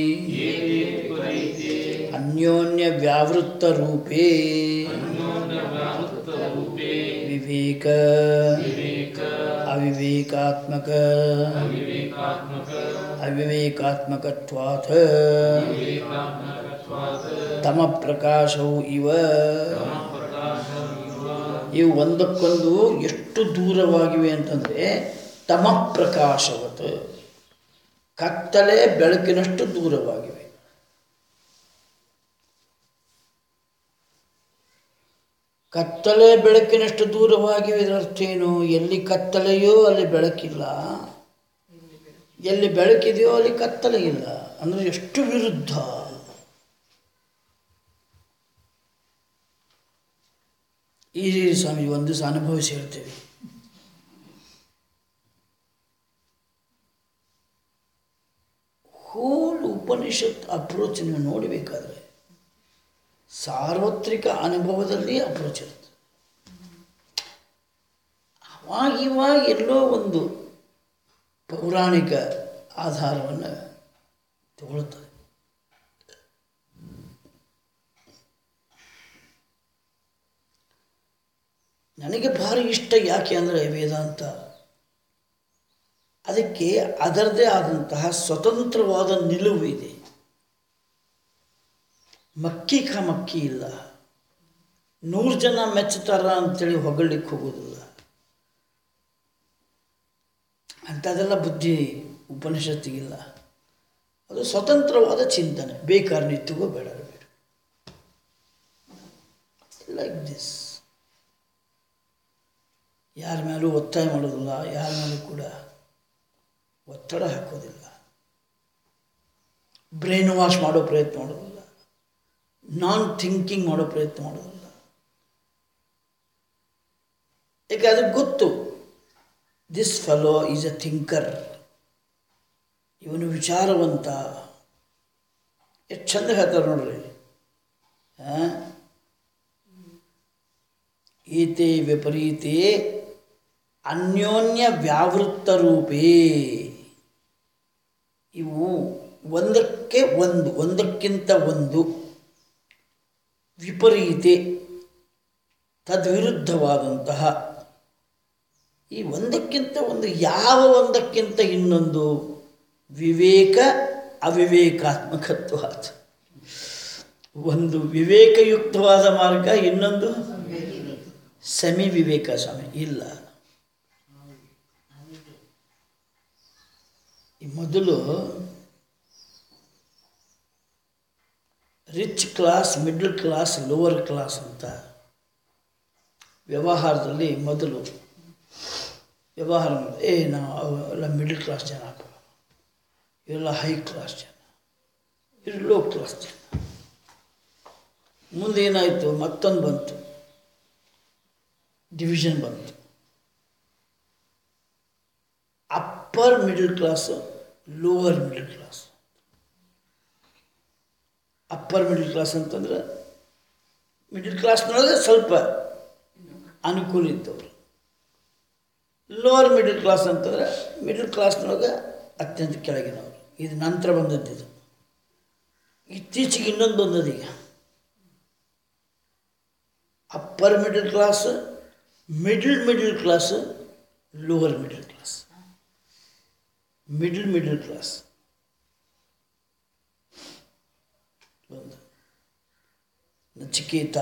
ಅನ್ಯೋನ್ಯ ವ್ಯಾವೃತ್ತ ರೂಪೇ ವಿವೇಕ ಅವಿವೇಕಾತ್ಮಕ ಅವಿವೇಕಾತ್ಮಕತ್ವಾತ್ ತಮ ಪ್ರಕಾಶವು ಇವ ಇವು ಒಂದಕ್ಕೊಂದು ಎಷ್ಟು ದೂರವಾಗಿವೆ ಅಂತಂದರೆ ತಮ ಪ್ರಕಾಶವತ್ ಕತ್ತಲೆ ಬೆಳಕಿನಷ್ಟು ದೂರವಾಗಿವೆ ಕತ್ತಲೆ ಬೆಳಕಿನಷ್ಟು ದೂರವಾಗಿವೆ ಇದರ ಅರ್ಥ ಏನು ಎಲ್ಲಿ ಕತ್ತಲೆಯೋ ಅಲ್ಲಿ ಬೆಳಕಿಲ್ಲ ಎಲ್ಲಿ ಬೆಳಕಿದೆಯೋ ಅಲ್ಲಿ ಕತ್ತಲೆ ಇಲ್ಲ ಅಂದರೆ ಎಷ್ಟು ವಿರುದ್ಧ ಈ ಸ್ವಾಮಿ ಒಂದು ದಿವಸ ಅನುಭವಿಸಿ ಹೇಳ್ತೇವೆ ಹೋಲ್ ಉಪನಿಷತ್ ಅಪ್ರೋಚ್ ನೀವು ನೋಡಬೇಕಾದ್ರೆ ಸಾರ್ವತ್ರಿಕ ಅನುಭವದಲ್ಲಿ ಅಪ್ರೋಚ್ ಇರುತ್ತೆ ಅವಾಗಿವಾಗ ಎಲ್ಲೋ ಒಂದು ಪೌರಾಣಿಕ ಆಧಾರವನ್ನು ತಗೊಳ್ತದೆ ನನಗೆ ಭಾರಿ ಇಷ್ಟ ಯಾಕೆ ಅಂದರೆ ವೇದಾಂತ ಅದಕ್ಕೆ ಅದರದೇ ಆದಂತಹ ಸ್ವತಂತ್ರವಾದ ನಿಲುವು ಇದೆ ಮಕ್ಕಿ ಕ ಮಕ್ಕಿ ಇಲ್ಲ ನೂರು ಜನ ಮೆಚ್ಚುತ್ತಾರ ಅಂತೇಳಿ ಹೊಗಳಿಕ್ಕೆ ಹೋಗೋದಿಲ್ಲ ಅಂಥದ್ದೆಲ್ಲ ಬುದ್ಧಿ ಉಪನಿಷತ್ತಿಗಿಲ್ಲ ಅದು ಸ್ವತಂತ್ರವಾದ ಚಿಂತನೆ ಬೇಕಾದ್ರೆ ನಿತ್ಯವೋ ಬೇಡ ಬೇಡ ಲೈಕ್ ದಿಸ್ ಯಾರ ಮೇಲೂ ಒತ್ತಾಯ ಮಾಡೋದಿಲ್ಲ ಯಾರ ಮೇಲೂ ಕೂಡ ಒತ್ತಡ ಹಾಕೋದಿಲ್ಲ ಬ್ರೈನ್ ವಾಶ್ ಮಾಡೋ ಪ್ರಯತ್ನ ಮಾಡೋದಿಲ್ಲ ನಾನ್ ಥಿಂಕಿಂಗ್ ಮಾಡೋ ಪ್ರಯತ್ನ ಮಾಡೋದಿಲ್ಲ ಯಾಕೆ ಅದಕ್ಕೆ ಗೊತ್ತು this fellow is a thinker ಇವನು ವಿಚಾರವಂತ ಎಷ್ಟು ಚಂದ ಹೇಳ್ತಾರೆ ನೋಡ್ರಿ ಆ? ಈತೆ ವಿಪರೀತೆ ಅನ್ಯೋನ್ಯ ವ್ಯಾವೃತ್ತ ರೂಪೇ ಇವು ಒಂದಕ್ಕೆ ಒಂದು ಒಂದಕ್ಕಿಂತ ಒಂದು ವಿಪರೀತೆ ತದ್ವಿರುದ್ಧವಾದಂತಹ ಈ ಒಂದಕ್ಕಿಂತ ಒಂದು ಯಾವ ಒಂದಕ್ಕಿಂತ ಇನ್ನೊಂದು ವಿವೇಕ ಅವಿವೇಕಾತ್ಮಕತ್ವ ಒಂದು ವಿವೇಕಯುಕ್ತವಾದ ಮಾರ್ಗ ಇನ್ನೊಂದು ಸೆಮಿ ವಿವೇಕ ಸ್ವಾಮಿ ಇಲ್ಲ ಈ ಮೊದಲು rich class middle class lower class ಅಂತ ವ್ಯವಹಾರದಲ್ಲಿ ಮೊದಲು ವ್ಯವಹಾರ ಮಾಡಿ ಏ ನಾವು ಅವೆಲ್ಲ ಮಿಡ್ಲ್ ಕ್ಲಾಸ್ ಜನ ಅಪ್ಪ. ಇವರೆಲ್ಲ ಹೈ ಕ್ಲಾಸ್ ಜನ ಇವರು ಲೋ ಕ್ಲಾಸ್ ಜನ ಮುಂದೆ ಏನಾಯಿತು ಮತ್ತೊಂದು ಬಂತು ಡಿವಿಷನ್ ಬಂತು upper middle class lower middle class upper middle class ಅಂತಂದ್ರೆ ಮಿಡಲ್ ಕ್ಲಾಸ್ನೊಳಗೆ ಸ್ವಲ್ಪ ಅನುಕೂಲ ಇದ್ದವರು ಲೋವರ್ ಮಿಡಲ್ ಕ್ಲಾಸ್ ಅಂತಂದ್ರೆ ಮಿಡಲ್ ಕ್ಲಾಸ್ನೊಳಗೆ ಅತ್ಯಂತ ಕೆಳಗಿನವರು ಇದು ನಂತರ ಬಂದದ್ದಿದು ಇತ್ತೀಚೆಗೆ ಇನ್ನೊಂದು ಬಂದದೀಗ upper middle class middle middle class lower middle class middle middle class ಒಂದು ನಚಿಕೇತ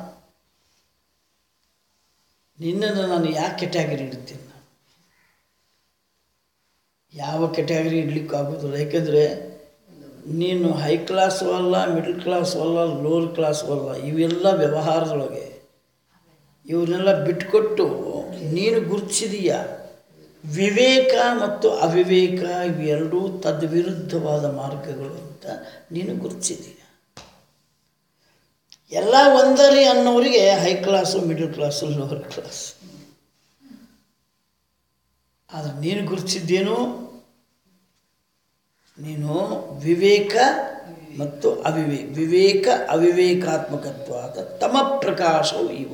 ನಿನ್ನನ್ನು ನಾನು ಯಾಕೆ ಕೆಟಗರಿ ಇಡ್ತೀನಿ ನಾನು ಯಾವ ಕೆಟಗರಿ ಇಡ್ಲಿಕ್ಕಾಗೋದಿಲ್ಲ ಯಾಕೆಂದರೆ ನೀನು ಹೈ ಕ್ಲಾಸ್ ಅಲ್ಲ ಮಿಡಲ್ ಕ್ಲಾಸ್ ಅಲ್ಲ ಲೋವರ್ ಕ್ಲಾಸ್ ಅಲ್ಲ ಇವೆಲ್ಲ ವ್ಯವಹಾರದೊಳಗೆ ಇವನ್ನೆಲ್ಲ ಬಿಟ್ಕೊಟ್ಟು ನೀನು ಗುರುತಿಸಿದೀಯ ವಿವೇಕ ಮತ್ತು ಅವಿವೇಕ ಇವೆರಡೂ ತದ್ವಿರುದ್ಧವಾದ ಮಾರ್ಗಗಳು ಅಂತ ನೀನು ಗುರುತಿಸಿದೀಯ ಎಲ್ಲ ಒಂದರಿ ಅನ್ನೋರಿಗೆ high class middle class lower class ಆದರೆ ನೀನು ಗುರುತಿಸಿದ್ದೇನು ನೀನು ವಿವೇಕ ಮತ್ತು ಅವಿವೇಕ ವಿವೇಕ ಅವಿವೇಕಾತ್ಮಕತ್ವಾದ ತಮ ಪ್ರಕಾಶವು ಇವ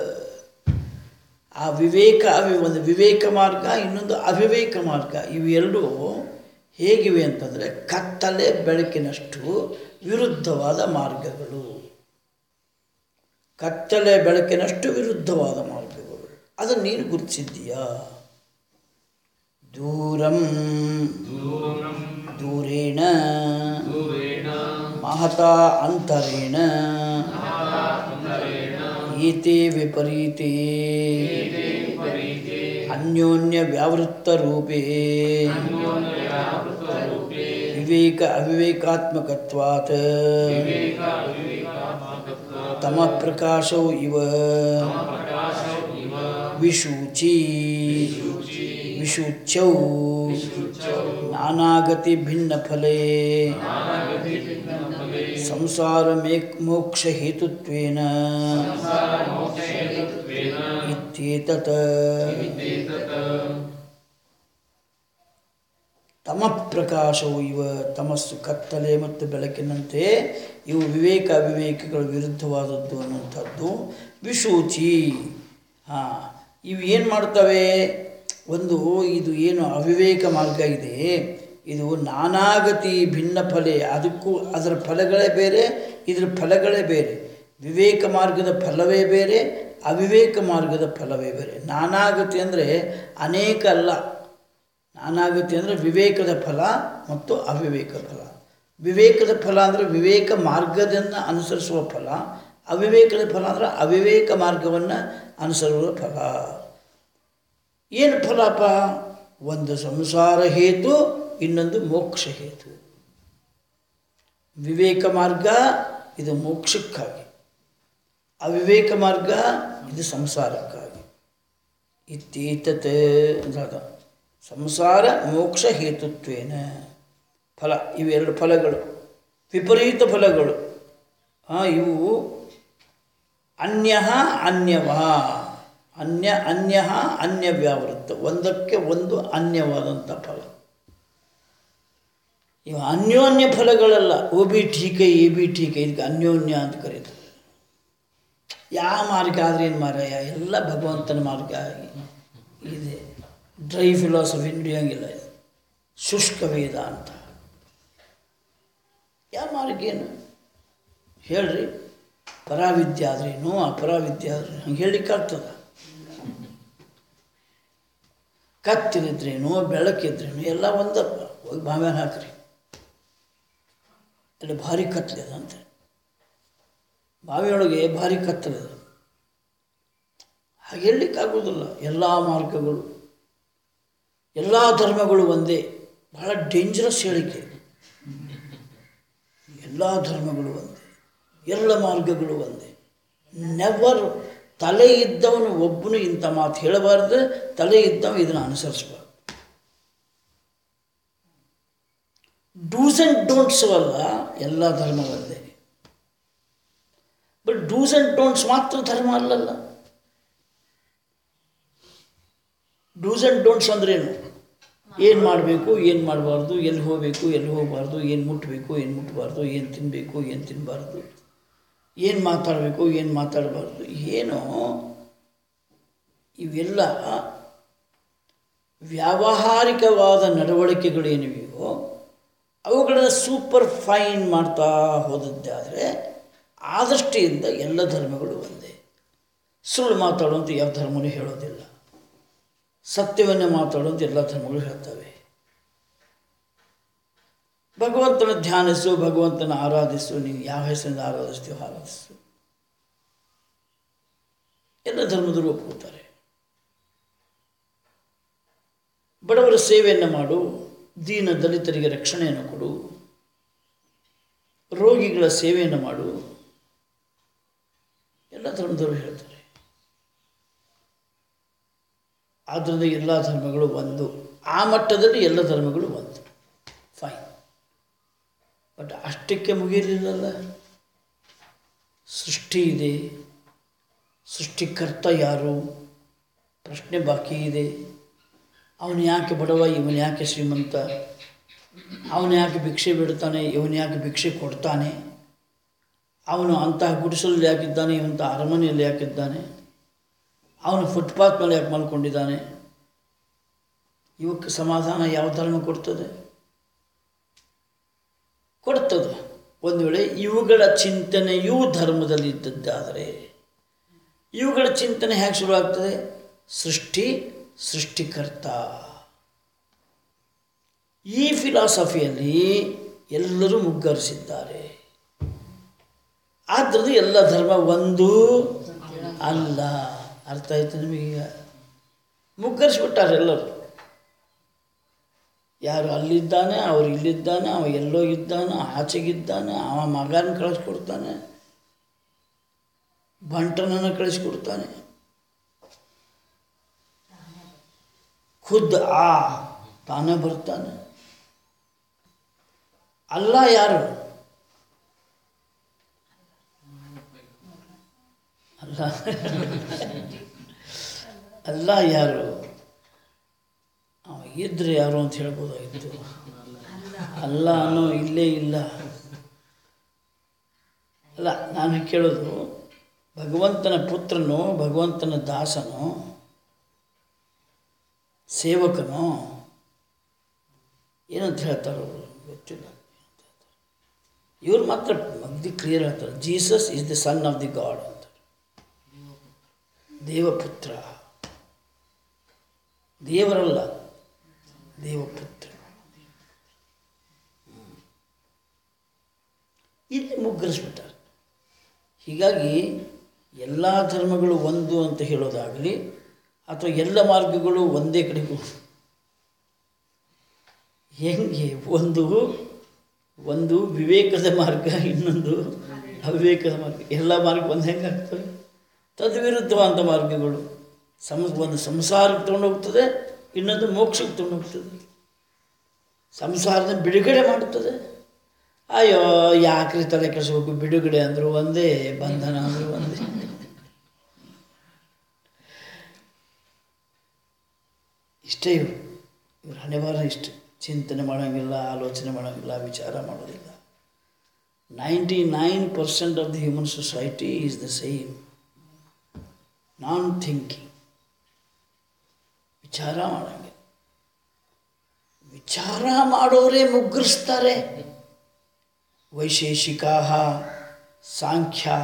ಆ ವಿವೇಕ ಅವಿ ಒಂದು ವಿವೇಕ ಮಾರ್ಗ ಇನ್ನೊಂದು ಅವಿವೇಕ ಮಾರ್ಗ ಇವೆರಡೂ ಹೇಗಿವೆ ಅಂತಂದರೆ ಕತ್ತಲೆ ಬೆಳಕಿನಷ್ಟು ವಿರುದ್ಧವಾದ ಮಾರ್ಗಗಳು ಕತ್ತಲೆ ಬೆಳಕಿನಷ್ಟು ವಿರುದ್ಧವಾದ ಮಾರ್ಗಗಳು ಅದನ್ನು ನೀನು ಗುರುತಿಸಿದ್ದೀಯಾ ದೂರಂ ದೂರೇಣ ಮಹತಾ ಅಂತರೇಣ ಏತೆ ವಿಪರೀತೆ ಅನ್ಯೋನ್ಯ ವ್ಯಾವೃತ್ತ ರೂಪೇ ವಿವೇಕ ಅವಿವೇಕಾತ್ಮಕತ್ವಾತ್ ತಮ ಪ್ರಕಾಶವು ಇವ ವಿಶೂಚಿ ವಿಶುಚೌ ನಾನಾಗತಿ ಭಿನ್ನ ಫಲೇ ಸಂಸಾರ ಮೇಕ್ ಮೋಕ್ಷ ಹೇತುತ್ವೇನ ಇತ್ಯೇತತ್ ತಮ ಪ್ರಕಾಶವು ಇವ ತಮಸ್ಸು ಕತ್ತಲೆ ಮತ್ತು ಬೆಳಕಿನಂತೆ ಇವು ವಿವೇಕ ಅವಿವೇಕಗಳ ವಿರುದ್ಧವಾದದ್ದು ಅನ್ನುವಂಥದ್ದು ವಿಶೂಚಿ ಹಾಂ ಇವು ಏನು ಮಾಡ್ತವೆ ಒಂದು ಇದು ಏನು ಅವಿವೇಕ ಮಾರ್ಗ ಇದೆ ಇದು ನಾನಾಗತಿ ಭಿನ್ನ ಫಲೆ ಅದಕ್ಕೂ ಅದರ ಫಲಗಳೇ ಬೇರೆ ಇದರ ಫಲಗಳೇ ಬೇರೆ ವಿವೇಕ ಮಾರ್ಗದ ಫಲವೇ ಬೇರೆ ಅವಿವೇಕ ಮಾರ್ಗದ ಫಲವೇ ಬೇರೆ ನಾನಾಗತಿ ಅಂದರೆ ಅನೇಕ ಅಲ್ಲ ನಾನಾಗತಿ ಅಂದರೆ ವಿವೇಕದ ಫಲ ಮತ್ತು ಅವಿವೇಕ ಫಲ ವಿವೇಕದ ಫಲ ಅಂದರೆ ವಿವೇಕ ಮಾರ್ಗದಿಂದ ಅನುಸರಿಸುವ ಫಲ ಅವಿವೇಕದ ಫಲ ಅಂದರೆ ಅವಿವೇಕ ಮಾರ್ಗವನ್ನು ಅನುಸರಿಸುವ ಫಲ ಏನು ಫಲಪ್ಪ ಒಂದು ಸಂಸಾರ ಹೇತು ಇನ್ನೊಂದು ಮೋಕ್ಷ ಹೇತು ವಿವೇಕ ಮಾರ್ಗ ಇದು ಮೋಕ್ಷಕ್ಕಾಗಿ ಅವಿವೇಕ ಮಾರ್ಗ ಇದು ಸಂಸಾರಕ್ಕಾಗಿ ಇತ್ತೀತತ್ ಅಂದಾಗ ಸಂಸಾರ ಮೋಕ್ಷ ಹೇತುತ್ವೇನ ಫಲ ಇವೆರಡು ಫಲಗಳು ವಿಪರೀತ ಫಲಗಳು ಹಾಂ ಇವು ಅನ್ಯ ಅನ್ಯವ ಅನ್ಯ ಅನ್ಯ ಅನ್ಯ ವ್ಯಾವೃತ್ತ ಒಂದಕ್ಕೆ ಒಂದು ಅನ್ಯವಾದಂಥ ಫಲ ಇವು ಅನ್ಯೋನ್ಯ ಫಲಗಳಲ್ಲ ಓ ಬಿ ಟೀಕೆ ಎ ಬಿ ಟೀಕೆ ಇದಕ್ಕೆ ಅನ್ಯೋನ್ಯ ಅಂತ ಕರೀತಾರೆ ಯಾವ ಮಾರ್ಗ ಆದ್ರೆ ಏನು ಮಾರಾಯ ಎಲ್ಲ ಭಗವಂತನ ಮಾರ್ಗ ಇದೆ ಡ್ರೈ ಫಿಲಾಸಫಿ ನಡೆಯೋಂಗಿಲ್ಲ ಇದು ಶುಷ್ಕ ವೇದ ಅಂತ ಯಾವ ಮಾರ್ಗ ಏನು ಹೇಳ್ರಿ ಪರಾವಿದ್ಯೆ ಆದ್ರೇನು ಅಪರಾವಿದ್ಯೆ ಆದ್ರೇನು ಹಂಗೆ ಹೇಳಲಿಕ್ಕಾಗ್ತದ ಕತ್ತಿರಿದ್ರೇನು ಬೆಳಕಿದ್ರೇನು ಎಲ್ಲ ಒಂದಪ್ಪ ಹೋಗಿ ಬಾವ್ಯಾನ ಹಾಕ್ರಿ ಅಲ್ಲಿ ಭಾರಿ ಕತ್ಲಿದ ಅಂತ ಬಾವಿಯೊಳಗೆ ಭಾರಿ ಕತ್ತಲಿದೆ ಹಾಗೆ ಹೇಳಲಿಕ್ಕಾಗೋದಿಲ್ಲ ಎಲ್ಲ ಮಾರ್ಗಗಳು ಎಲ್ಲ ಧರ್ಮಗಳು ಒಂದೇ ಬಹಳ ಡೇಂಜರಸ್ ಹೇಳಿಕೆ ಎಲ್ಲ ಧರ್ಮಗಳು ಒಂದೇ ಎಲ್ಲ ಮಾರ್ಗಗಳು ಒಂದೇ ನೆವರ್ ತಲೆ ಇದ್ದವನು ಒಬ್ಬನು ಇಂಥ ಮಾತು ಹೇಳಬಾರ್ದು ತಲೆ ಇದ್ದವ ಇದನ್ನು ಅನುಸರಿಸಬಾರ್ದು ಡೂಸ್ ಆ್ಯಂಡ್ ಡೋಂಟ್ಸ್ ಅಲ್ಲ ಎಲ್ಲ ಧರ್ಮ ಒಂದೇ ಬಟ್ ಡೂಸ್ ಆ್ಯಂಡ್ ಡೋಂಟ್ಸ್ ಮಾತ್ರ ಧರ್ಮ ಅಲ್ಲಲ್ಲ ಡೂಸ್ ಆ್ಯಂಡ್ ಡೋಂಟ್ಸ್ ಅಂದ್ರೇನು ಏನು ಮಾಡಬೇಕು ಏನು ಮಾಡಬಾರ್ದು ಎಲ್ಲಿ ಹೋಗಬೇಕು ಎಲ್ಲಿ ಹೋಗಬಾರ್ದು ಏನು ಮುಟ್ಟಬೇಕು ಏನು ಮುಟ್ಟಬಾರ್ದು ಏನು ತಿನ್ನಬೇಕು ಏನು ತಿನ್ನಬಾರ್ದು ಏನು ಮಾತಾಡಬೇಕು ಏನು ಮಾತಾಡಬಾರ್ದು ಏನು ಇವೆಲ್ಲ ವ್ಯಾವಹಾರಿಕವಾದ ನಡವಳಿಕೆಗಳೇನಿವೆಯೋ ಅವುಗಳನ್ನು ಸೂಪರ್ ಫೈನ್ ಮಾಡ್ತಾ ಹೋದದ್ದಾದರೆ ಆ ದೃಷ್ಟಿಯಿಂದ ಎಲ್ಲ ಧರ್ಮಗಳು ಒಂದೇ ಸುಳ್ಳು ಮಾತಾಡುವಂಥ ಯಾವ ಧರ್ಮವೂ ಹೇಳೋದಿಲ್ಲ ಸತ್ಯವನ್ನೇ ಮಾತಾಡುವಂಥ ಎಲ್ಲ ಧರ್ಮಗಳು ಹೇಳ್ತವೆ ಭಗವಂತನ ಧ್ಯಾನಿಸು ಭಗವಂತನ ಆರಾಧಿಸು ನೀವು ಯಾವ ಹೆಸರಿಂದ ಆರಾಧಿಸ್ತೀವೋ ಆರಾಧಿಸು ಎಲ್ಲ ಧರ್ಮದವರು ಒಪ್ಕೋತಾರೆ ಬಡವರ ಸೇವೆಯನ್ನು ಮಾಡು ದೀನ ದಲಿತರಿಗೆ ರಕ್ಷಣೆಯನ್ನು ಕೊಡು ರೋಗಿಗಳ ಸೇವೆಯನ್ನು ಮಾಡು ಎಲ್ಲ ಧರ್ಮದವರು ಹೇಳ್ತಾರೆ ಆದ್ದರಿಂದ ಎಲ್ಲ ಧರ್ಮಗಳು ಒಂದು ಆ ಮಟ್ಟದಲ್ಲಿ ಎಲ್ಲ ಧರ್ಮಗಳು ಒಂದು ಫೈನ್ ಬಟ್ ಅಷ್ಟಕ್ಕೆ ಮುಗಿಯಲಿಲ್ಲಲ್ಲ ಸೃಷ್ಟಿ ಇದೆ ಸೃಷ್ಟಿಕರ್ತ ಯಾರು ಪ್ರಶ್ನೆ ಬಾಕಿ ಇದೆ ಅವನು ಯಾಕೆ ಬಡವ ಇವನು ಯಾಕೆ ಶ್ರೀಮಂತ ಅವನು ಯಾಕೆ ಭಿಕ್ಷೆ ಬಿಡ್ತಾನೆ ಇವನು ಯಾಕೆ ಭಿಕ್ಷೆ ಕೊಡ್ತಾನೆ ಅವನು ಅಂತಹ ಗುಡಿಸಲು ಯಾಕಿದ್ದಾನೆ ಇವಂತ ಅರಮನೆಯಲ್ಲಿ ಯಾಕಿದ್ದಾನೆ ಅವನು ಫುಟ್ಪಾತ್ ಮೇಲೆ ಯಾಕೆ ಮಲ್ಕೊಂಡಿದ್ದಾನೆ ಇವಕ್ಕೆ ಸಮಾಧಾನ ಯಾವ ಧರ್ಮ ಕೊಡ್ತದೆ ಕೊಡ್ತದೆ ಒಂದು ವೇಳೆ ಇವುಗಳ ಚಿಂತನೆಯೂ ಧರ್ಮದಲ್ಲಿ ಇದ್ದದ್ದಾದರೆ ಇವುಗಳ ಚಿಂತನೆ ಹೇಗೆ ಶುರುವಾಗ್ತದೆ ಸೃಷ್ಟಿ ಸೃಷ್ಟಿಕರ್ತ ಈ ಫಿಲಾಸಫಿಯಲ್ಲಿ ಎಲ್ಲರೂ ಮುಗ್ಗರಿಸಿದ್ದಾರೆ ಆದ್ದರಿಂದ ಎಲ್ಲ ಧರ್ಮ ಒಂದು ಅಲ್ಲ ಅರ್ಥ ಆಯ್ತು ನಿಮಗೀಗ ಮುಗ್ಗರಿಸ್ಬಿಟ್ಟಾರೆ ಎಲ್ಲರೂ ಯಾರು ಅಲ್ಲಿದ್ದಾನೆ ಅವ್ರು ಇಲ್ಲಿದ್ದಾನೆ ಅವ ಎಲ್ಲೋ ಇದ್ದಾನೆ ಆಚೆಗಿದ್ದಾನೆ ಅವ ಮಗನ ಕಳಿಸ್ಕೊಡ್ತಾನೆ ಬಂಟನನ್ನು ಕಳಿಸ್ಕೊಡ್ತಾನೆ ಖುದ್ ಆ ತಾನೇ ಬರ್ತಾನೆ ಅಲ್ಲ ಯಾರು ಅಲ್ಲ ಅಲ್ಲ ಯಾರು ಅವ ಇದ್ರೆ ಯಾರು ಅಂತ ಹೇಳ್ಬೋದಾಗಿತ್ತು ಅಲ್ಲ ಅನ್ನೋ ಇಲ್ಲೇ ಇಲ್ಲ ಅಲ್ಲ ನಾನು ಕೇಳೋದು ಭಗವಂತನ ಪುತ್ರನು ಭಗವಂತನ ದಾಸನು ಸೇವಕನು ಏನಂತ ಹೇಳ್ತಾರೆ ಅವರು ಗೊತ್ತಿಲ್ಲ ಇವ್ರು ಮಾತ್ರ ಮಗ್ದಿ ಕ್ಲಿಯರ್ ಹೇಳ್ತಾರೆ Jesus is the son of the God ಅಂತಾರೆ ದೇವಪುತ್ರ ದೇವರಲ್ಲ ದೇವಪುತ್ರ ಇಲ್ಲಿ ಮುಗ್ಗರಿಸ್ಬಿಟ್ಟಾರೆ ಹೀಗಾಗಿ ಎಲ್ಲ ಧರ್ಮಗಳು ಒಂದು ಅಂತ ಹೇಳೋದಾಗಲಿ ಅಥವಾ ಎಲ್ಲ ಮಾರ್ಗಗಳು ಒಂದೇ ಕಡೆಗೂ ಹೆಂಗೆ ಒಂದು ಒಂದು ವಿವೇಕದ ಮಾರ್ಗ ಇನ್ನೊಂದು ಅವಿವೇಕದ ಮಾರ್ಗ ಎಲ್ಲ ಮಾರ್ಗ ಒಂದು ಹೆಂಗೆ ಆಗ್ತವೆ ತದ್ವಿರುದ್ಧವಾದ ಮಾರ್ಗಗಳು ಸಮ ಒಂದು ಸಂಸಾರಕ್ಕೆ ತೊಗೊಂಡು ಹೋಗ್ತದೆ ಇನ್ನೊಂದು ಮೋಕ್ಷಕ್ಕೆ ತೊಗೊಂಡು ಹೋಗ್ತದೆ ಸಂಸಾರದ ಬಿಡುಗಡೆ ಮಾಡುತ್ತದೆ ಅಯ್ಯೋ ಯಾಕ್ರಿ ತಲೆ ಕೆಡಿಸ್ಬೇಕು ಬಿಡುಗಡೆ ಅಂದರು ಒಂದೇ ಬಂಧನ ಅಂದರು ಒಂದೇ ಇಷ್ಟೇ ಇವರು ಇವ್ರ ಹಣೆಬಾರ ಇಷ್ಟೆ ಚಿಂತನೆ ಮಾಡೋಂಗಿಲ್ಲ ಆಲೋಚನೆ ಮಾಡೋಂಗಿಲ್ಲ ವಿಚಾರ ಮಾಡೋದಿಲ್ಲ ninety nine percent of the human society is the same non thinking ವಿಚಾರ ಮಾಡೋಂಗಿಲ್ಲ ವಿಚಾರ ಮಾಡೋರೇ ಮುಗ್ಗರಿಸ್ತಾರೆ ವೈಶೇಷಿಕಾ ಸಾಂಖ್ಯಾ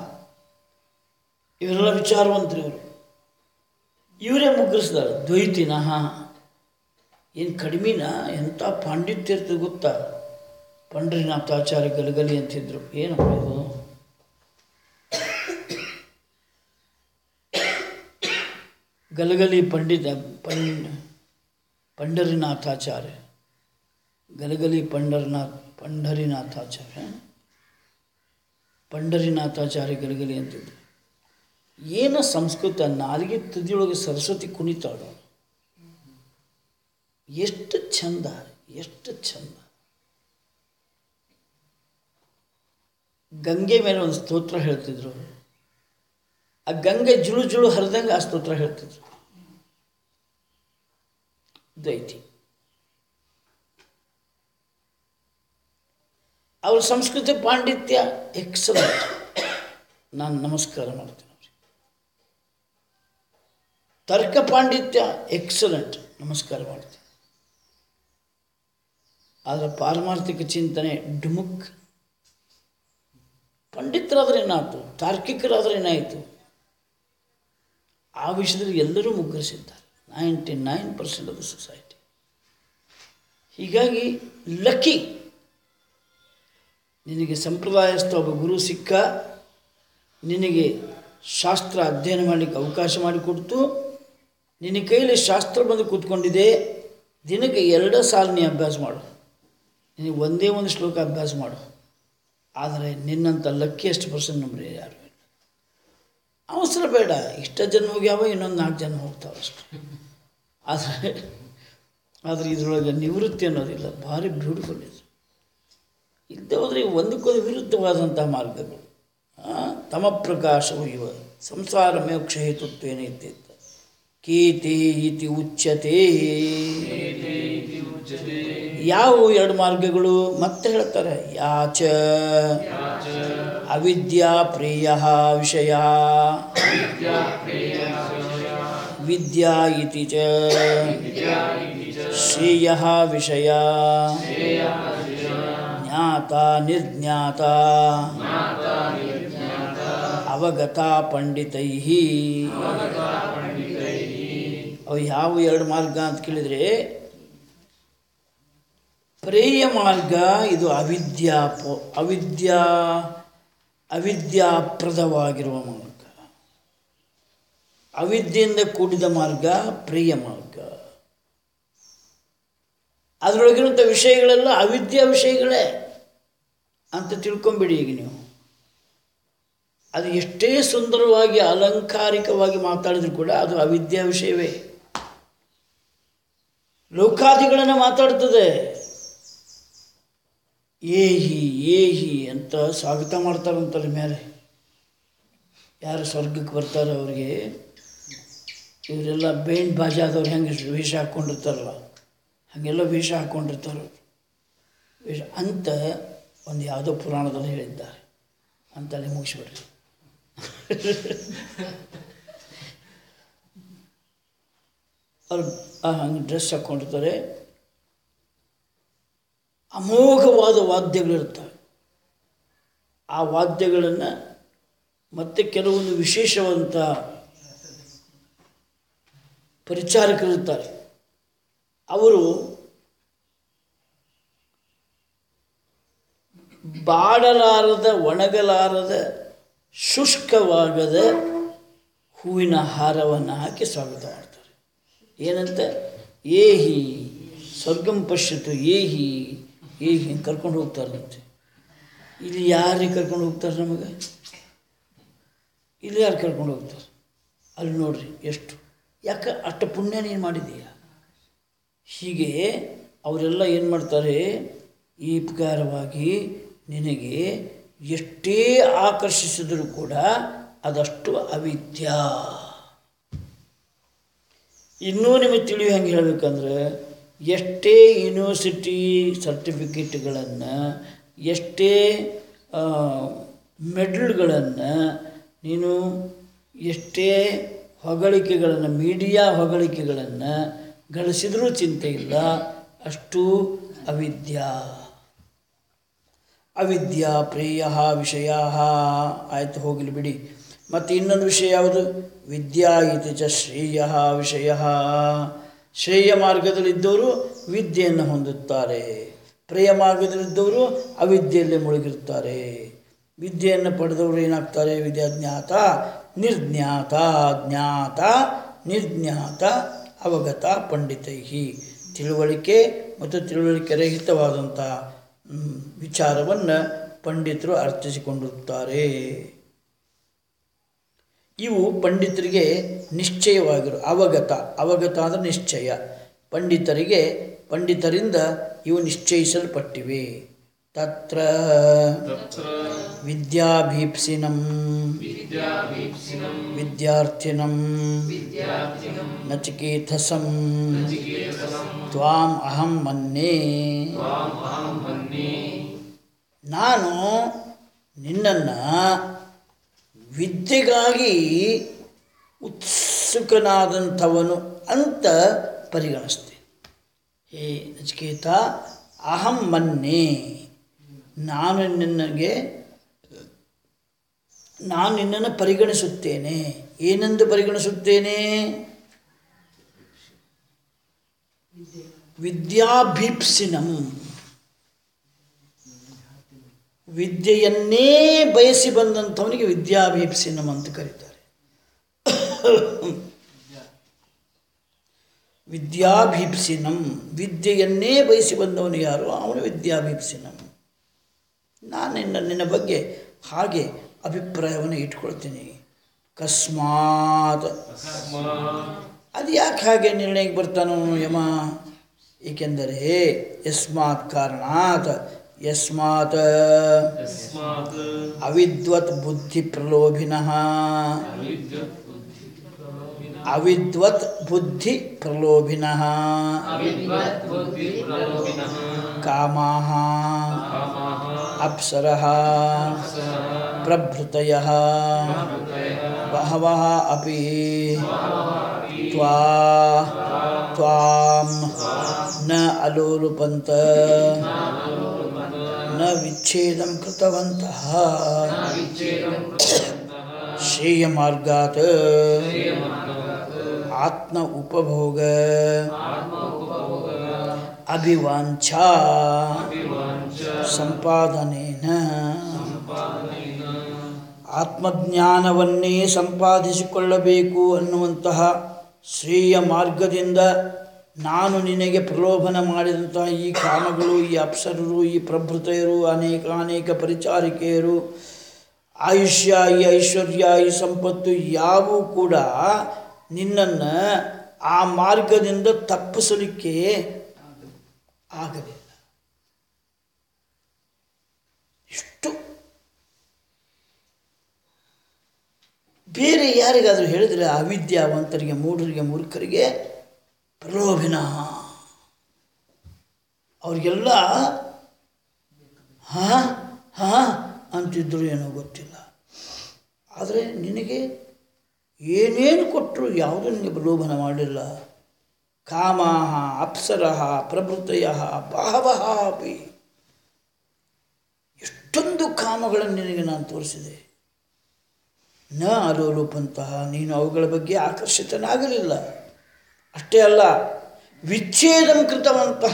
ಇವರೆಲ್ಲ ವಿಚಾರವಂತರು ಇವರು ಇವರೇ ಮುಗ್ಗರಿಸ್ತಾರೆ ದ್ವೈತಿನಃ ಏನು ಕಡಿಮೆನ ಎಂಥ ಪಾಂಡಿತ್ಯ ಇರ್ತದೆ ಗೊತ್ತಾ ಪಂಡ್ರಿನಾಥಾಚಾರ್ಯ ಗಲಗಲಿ ಅಂತಿದ್ರು ಏನಪ್ಪ ಇದು ಗಲಗಲಿ ಪಂಡಿತ ಪಂಡ್ ಪಂಡರಿನಾಥಾಚಾರ್ಯ ಗಲಗಲಿ ಪಂಡರನಾಥ್ ಪಂಡರಿನಾಥಾಚಾರ್ಯ ಪಂಡರಿನಾಥಾಚಾರ್ಯ ಗಲಗಲಿ ಅಂತಿದ್ರು ಏನು ಸಂಸ್ಕೃತ ನಾಲಿಗೆ ತುದಿಯೊಳಗೆ ಸರಸ್ವತಿ ಕುಣಿತಾಳು ಎಷ್ಟು ಚಂದ ಎಷ್ಟು ಚಂದ ಗಂಗೆ ಮೇಲೆ ಒಂದು ಸ್ತೋತ್ರ ಹೇಳ್ತಿದ್ರು ಅವ್ರು. ಆ ಗಂಗೆ ಜುಳು ಜುಳು ಹರಿದಂಗೆ ಆ ಸ್ತೋತ್ರ ಹೇಳ್ತಿದ್ರು ದೈತಿ ಅವ್ರ ಸಂಸ್ಕೃತಿ ಪಾಂಡಿತ್ಯ ಎಕ್ಸಲೆಂಟ್ ನಾನು ನಮಸ್ಕಾರ ಮಾಡ್ತೀನಿ ಅವ್ರಿಗೆ ತರ್ಕ ಪಾಂಡಿತ್ಯ ಎಕ್ಸಲೆಂಟ್ ನಮಸ್ಕಾರ ಮಾಡ್ತೀನಿ ಆದರೆ ಪಾರಮಾರ್ಥಿಕ ಚಿಂತನೆ ಡುಮುಕ್ ಪಂಡಿತರಾದ್ರೆ ಏನಾಯ್ತು ತಾರ್ಕಿಕರಾದ್ರೆ ಏನಾಯಿತು ಆ ವಿಷಯದಲ್ಲಿ ಎಲ್ಲರೂ ಮುಗ್ಗರಿಸಿದ್ದಾರೆ ninety nine percent of the society ಹೀಗಾಗಿ ಲಕ್ಕಿ ನಿನಗೆ ಸಂಪ್ರದಾಯಸ್ಥ ಒಬ್ಬ ಗುರು ಸಿಕ್ಕ ನಿನಗೆ ಶಾಸ್ತ್ರ ಅಧ್ಯಯನ ಮಾಡಲಿಕ್ಕೆ ಅವಕಾಶ ಮಾಡಿಕೊಡ್ತು ನಿನ್ನ ಕೈಯಲ್ಲಿ ಶಾಸ್ತ್ರ ಬಂದು ಕೂತ್ಕೊಂಡಿದೆ ದಿನಕ್ಕೆ ಎರಡೇ ಸಾಲು ನೀ ಅಭ್ಯಾಸ ಮಾಡು ನಿನಗೆ ಒಂದೇ ಒಂದು ಶ್ಲೋಕ ಅಭ್ಯಾಸ ಮಾಡು ಆದರೆ ನಿನ್ನಂಥ ಲಕ್ಕಿಯಸ್ಟ್ ಪರ್ಸನ್ ನಮ್ಮಲ್ಲಿ ಯಾರು ಇಲ್ಲ ಅವಸರ ಬೇಡ ಇಷ್ಟ ಜನ ಹೋಗ್ಯಾವ ಇನ್ನೊಂದು ನಾಲ್ಕು ಜನ ಹೋಗ್ತಾವೆ ಅಷ್ಟೆ ಆದರೆ ಆದರೆ ಇದರೊಳಗೆ ನಿವೃತ್ತಿ ಅನ್ನೋದಿಲ್ಲ ಭಾರಿ ಬ್ಯೂಟಿಫುಲ್ ಇದು ಇಲ್ಲದೆ ಹೋದರೆ ಒಂದಕ್ಕೊಂದು ವಿರುದ್ಧವಾದಂಥ ಮಾರ್ಗಗಳು ಆ, ತಮ ಪ್ರಕಾಶವು ಇವ ಸಂಸಾರ ಮೋಕ್ಷ ಹೇತುತ್ವೇನ ಇದ್ದಿದ್ದ ಕೀತೆ ಇತಿ ಉಚ್ಯತೆ ಯಾವ ಎರಡು ಮಾರ್ಗಗಳು ಮತ್ತೆ ಹೇಳ್ತಾರೆ ಯಾಚ ಅವಿದ್ಯಾ ಪ್ರಿಯ ವಿಷಯ ವಿದ್ಯಾ ಇತಿ ಚ ಶ್ರೇಯ ವಿಷಯ ಜ್ಞಾತ ನಿರ್ಜ್ಞಾತ ಅವಗತ ಪಂಡಿತೈ ಅವು ಯಾವ ಎರಡು ಮಾರ್ಗ ಅಂತ ಕೇಳಿದರೆ ಪ್ರೇಯ ಮಾರ್ಗ ಇದು ಅವಿದ್ಯಾ ಪೋ- ಅವಿದ್ಯಾ ಅವಿದ್ಯಾಪ್ರದವಾಗಿರುವ ಮಾರ್ಗ ಅವಿದ್ಯೆಯಿಂದ ಕೂಡಿದ ಮಾರ್ಗ ಪ್ರಿಯ ಮಾರ್ಗ ಅದರೊಳಗಿರುವಂಥ ವಿಷಯಗಳೆಲ್ಲ ಅವಿದ್ಯಾ ವಿಷಯಗಳೇ ಅಂತ ತಿಳ್ಕೊಂಬಿಡಿ ಈಗ ನೀವು ಅದು ಎಷ್ಟೇ ಸುಂದರವಾಗಿ ಅಲಂಕಾರಿಕವಾಗಿ ಮಾತಾಡಿದ್ರು ಕೂಡ ಅದು ಅವಿದ್ಯಾ ವಿಷಯವೇ ಲೋಕಾದಿಗಳನ್ನು ಮಾತಾಡ್ತದೆ ಏಹಿ ಏಹಿ ಅಂತ ಸ್ವಾಗತ ಮಾಡ್ತಾರಂತಲ್ಲ ಮೇಲೆ ಯಾರು ಸ್ವರ್ಗಕ್ಕೆ ಬರ್ತಾರೋ ಅವ್ರಿಗೆ ಇವರೆಲ್ಲ ಬೇಂಡ್ ಬಾಜಾದವ್ರು ಹೆಂಗೆ ವೇಷ ಹಾಕ್ಕೊಂಡಿರ್ತಾರಲ್ಲ ಹಾಗೆಲ್ಲ ವೇಷ ಹಾಕ್ಕೊಂಡಿರ್ತಾರೆ ಅವ್ರು. ವೇಷ ಅಂತ ಒಂದು ಯಾವುದೋ ಪುರಾಣದಲ್ಲಿ ಹೇಳಿದ್ದಾರೆ ಅಂತಲ್ಲಿ ಮುಗಿಸ್ಬಿಡ್ರಿ ಅವ್ರು ಹಂಗೆ ಡ್ರೆಸ್ ಹಾಕ್ಕೊಂಡಿರ್ತಾರೆ ಅಮೋಘವಾದ ವಾದ್ಯಗಳಿರ್ತವೆ ಆ ವಾದ್ಯಗಳನ್ನು ಮತ್ತೆ ಕೆಲವೊಂದು ವಿಶೇಷವಾದಂಥ ಪರಿಚಾರಕರಿರ್ತಾರೆ ಅವರು ಬಾಡಲಾರದ ಒಣಗಲಾರದ ಶುಷ್ಕವಾಗದ ಹೂವಿನ ಹಾರವನ್ನು ಹಾಕಿ ಸ್ವಾಗತ ಮಾಡ್ತಾರೆ ಏನಂತ ಏಹಿ ಸ್ವರ್ಗಂ ಪಶ್ಯತು ಏಹಿ ಏಹಿ ಹಿಂಗೆ ಕರ್ಕೊಂಡು ಹೋಗ್ತಾರಂತೆ ಇಲ್ಲಿ ಯಾರಿಗೆ ಕರ್ಕೊಂಡು ಹೋಗ್ತಾರೆ ನಮಗೆ ಇಲ್ಲಿ ಯಾರು ಕರ್ಕೊಂಡು ಹೋಗ್ತಾರೆ ಅಲ್ಲಿ ನೋಡ್ರಿ ಎಷ್ಟು ಯಾಕೆ ಅಷ್ಟು ಪುಣ್ಯ ನೀನು ಮಾಡಿದೀಯ ಹೀಗೆ ಅವರೆಲ್ಲ ಏನು ಮಾಡ್ತಾರೆ ಈ ಪ್ರಕಾರವಾಗಿ ನಿನಗೆ ಎಷ್ಟೇ ಆಕರ್ಷಿಸಿದರೂ ಕೂಡ ಅದಷ್ಟು ಅವಿದ್ಯಾ ಇನ್ನೂ ನಿಮಗೆ ತಿಳಿಯೋ ಹೆಂಗೆ ಹೇಳಬೇಕಂದ್ರೆ ಎಷ್ಟೇ ಯೂನಿವರ್ಸಿಟಿ ಸರ್ಟಿಫಿಕೇಟ್ಗಳನ್ನು ಎಷ್ಟೇ ಮೆಡಲ್ಗಳನ್ನು ನೀನು ಎಷ್ಟೇ ಹೊಗಳಿಕೆಗಳನ್ನು ಮೀಡಿಯಾ ಹೊಗಳಿಕೆಗಳನ್ನು ಗಳಿಸಿದರೂ ಚಿಂತೆ ಇಲ್ಲ ಅಷ್ಟು ಅವಿದ್ಯಾ ಅವಿದ್ಯಾ ಪ್ರೇಯ ವಿಷಯ ಆಯಿತು ಹೋಗಲಿ ಬಿಡಿ ಮತ್ತು ಇನ್ನೊಂದು ವಿಷಯ ಯಾವುದು ವಿದ್ಯಾ ಇತಿ ಚ ಶ್ರೇಯ ವಿಷಯ ಶ್ರೇಯ ಮಾರ್ಗದಲ್ಲಿದ್ದವರು ವಿದ್ಯೆಯನ್ನು ಹೊಂದುತ್ತಾರೆ ಪ್ರೇಯ ಮಾರ್ಗದಲ್ಲಿದ್ದವರು ಅವಿದ್ಯೆಯಲ್ಲೇ ಮುಳುಗಿರ್ತಾರೆ ವಿದ್ಯೆಯನ್ನು ಪಡೆದವರು ಏನಾಗ್ತಾರೆ ವಿದ್ಯಾಜ್ಞಾತ ನಿರ್ಜ್ಞಾತ ಜ್ಞಾತ ನಿರ್ಜ್ಞಾತ ಅವಗತ ಪಂಡಿತೈಹಿ ತಿಳುವಳಿಕೆ ಮತ್ತು ತಿಳುವಳಿಕೆ ರಹಿತವಾದಂಥ ವಿಚಾರವನ್ನು ಪಂಡಿತರು ಅರ್ಥಿಸಿಕೊಂಡಿರುತ್ತಾರೆ ಇವು ಪಂಡಿತರಿಗೆ ನಿಶ್ಚಯವಾಗಿರು ಅವಗತ ಅವಗತ ಅಂದರೆ ನಿಶ್ಚಯ ಪಂಡಿತರಿಗೆ ಪಂಡಿತರಿಂದ ಇವು ನಿಶ್ಚಯಿಸಲ್ಪಟ್ಟಿವೆ ತತ್ರ ವಿದ್ಯಾಭೀಪ್ಸಿನಂ ವಿದ್ಯಾರ್ಥಿನಂ ನಚಿಕೇತಸಂ ತ್ವಾಂ ಅಹಂ ಮನ್ಯೆ ನಾನು ನಿನ್ನನ್ನು ವಿದ್ಯೆಗಾಗಿ ಉತ್ಸುಕನಾದಂಥವನು ಅಂತ ಪರಿಗಣಿಸ್ತೇನೆ ಹೇ ನಚಿಕೇತ ಅಹಂ ಮನ್ನೆ ನಾನು ನಿನ್ನಗೆ ನಾನು ನಿನ್ನನ್ನು ಪರಿಗಣಿಸುತ್ತೇನೆ ಏನೆಂದು ಪರಿಗಣಿಸುತ್ತೇನೆ ವಿದ್ಯಾಭೀಪ್ಸಿನಂ ವಿದ್ಯೆಯನ್ನೇ ಬಯಸಿ ಬಂದಂಥವನಿಗೆ ವಿದ್ಯಾಭೀಪ್ಸಿನಂ ಅಂತ ಕರೀತಾರೆ ವಿದ್ಯಾಭೀಪ್ಸಿನಂ ವಿದ್ಯೆಯನ್ನೇ ಬಯಸಿ ಬಂದವನು ಯಾರು ಅವನು ವಿದ್ಯಾಭೀಪ್ಸಿನಂ ನಾನು ನಿನ್ನ ನಿನ್ನ ಬಗ್ಗೆ ಹಾಗೆ ಅಭಿಪ್ರಾಯವನ್ನು ಇಟ್ಕೊಳ್ತೀನಿ ಕಸ್ಮಾತ್ ಅದು ಯಾಕೆ ಹಾಗೆ ನಿರ್ಣಯಕ್ಕೆ ಬರ್ತಾನೋ ಯಮ ಏಕೆಂದರೆ ಯಸ್ಮಾತ್ ಕಾರಣಾತ್ ಯಸ್ಮಾತ್ ಯಸ್ಮಾತ್ ಅವಿದ್ವತ್ ಬುದ್ಧಿ ಪ್ರಲೋಭಿನಃ ವಿದ್ಯುತ್ ಬುದ್ಧಿ ಪ್ರಲೋಭಿನಃ ಅವಿದ್ವತ್ ಬುದ್ಧಿ ಪ್ರಲೋಭಿನಃ ಅವಿದ್ವತ್ ಬುದ್ಧಿ ಪ್ರಲೋಭಿನಃ ಕಾಮಾಹ ಕಾಮಾಃ ಅಪ್ಸರಃ ಪ್ರಭೃತಯಃ ಬಹವಃ ಅಪಿ ತ್ವಾ ತ್ವಾಂ ನ ಅಲೋಲುಪಂತ ನ ವಿಚ್ಛೇದಂ ಕೃತವಂತಃ ಶ್ರೇಯಮಾರ್ಗಾತ್ ಆತ್ಮ ಉಪಭೋಗ ಅಭಿವಾಂಛಾ ಸಂಪಾದನೇನ ಆತ್ಮಜ್ಞಾನವನ್ನೇ ಸಂಪಾದಿಸಿಕೊಳ್ಳಬೇಕು ಅನ್ನುವಂತಹ ಶ್ರೇಯ ಮಾರ್ಗದಿಂದ ನಾನು ನಿನಗೆ ಪ್ರಲೋಭನ ಮಾಡಿದಂತಹ ಈ ಕಾಮಗಳು ಈ ಅಪ್ಸರರು ಈ ಪ್ರಭೃತೆಯರು ಅನೇಕ ಅನೇಕ ಪರಿಚಾರಿಕೆಯರು ಆಯುಷ್ಯ ಈ ಐಶ್ವರ್ಯ ಈ ಸಂಪತ್ತು ಯಾವೂ ಕೂಡ ನಿನ್ನನ್ನು ಆ ಮಾರ್ಗದಿಂದ ತಪ್ಪಿಸಲಿಕ್ಕೆ ಆಗಲಿಲ್ಲ ಇಷ್ಟು ಬೇರೆ ಯಾರಿಗಾದರೂ ಹೇಳಿದರೆ ಅವಿದ್ಯಾವಂತರಿಗೆ ಮೂಢರಿಗೆ ಮೂರ್ಖರಿಗೆ ಪ್ರಲೋಭನ ಅವ್ರಿಗೆಲ್ಲ ಹಾಂ ಹಾಂ ಅಂತಿದ್ರು ಏನೋ ಗೊತ್ತಿಲ್ಲ ಆದರೆ ನಿನಗೆ ಏನೇನು ಕೊಟ್ಟರು ಯಾವುದೂ ನಿನಗೆ ಪ್ರಲೋಭನ ಮಾಡಲಿಲ್ಲ ಕಾಮಾಹ ಅಪ್ಸರಃ ಪ್ರಭೃತಯ ಬಹವಃ ಅಪಿ ಎಷ್ಟೊಂದು ಕಾಮಗಳನ್ನು ನಿನಗೆ ನಾನು ತೋರಿಸಿದೆ ನ ಅಲೋಲುಪಂತಹ ನೀನು ಅವುಗಳ ಬಗ್ಗೆ ಆಕರ್ಷಿತನಾಗಲಿಲ್ಲ ಅಷ್ಟೇ ಅಲ್ಲ ವಿಚ್ಛೇದಂ ಕೃತವಂತಹ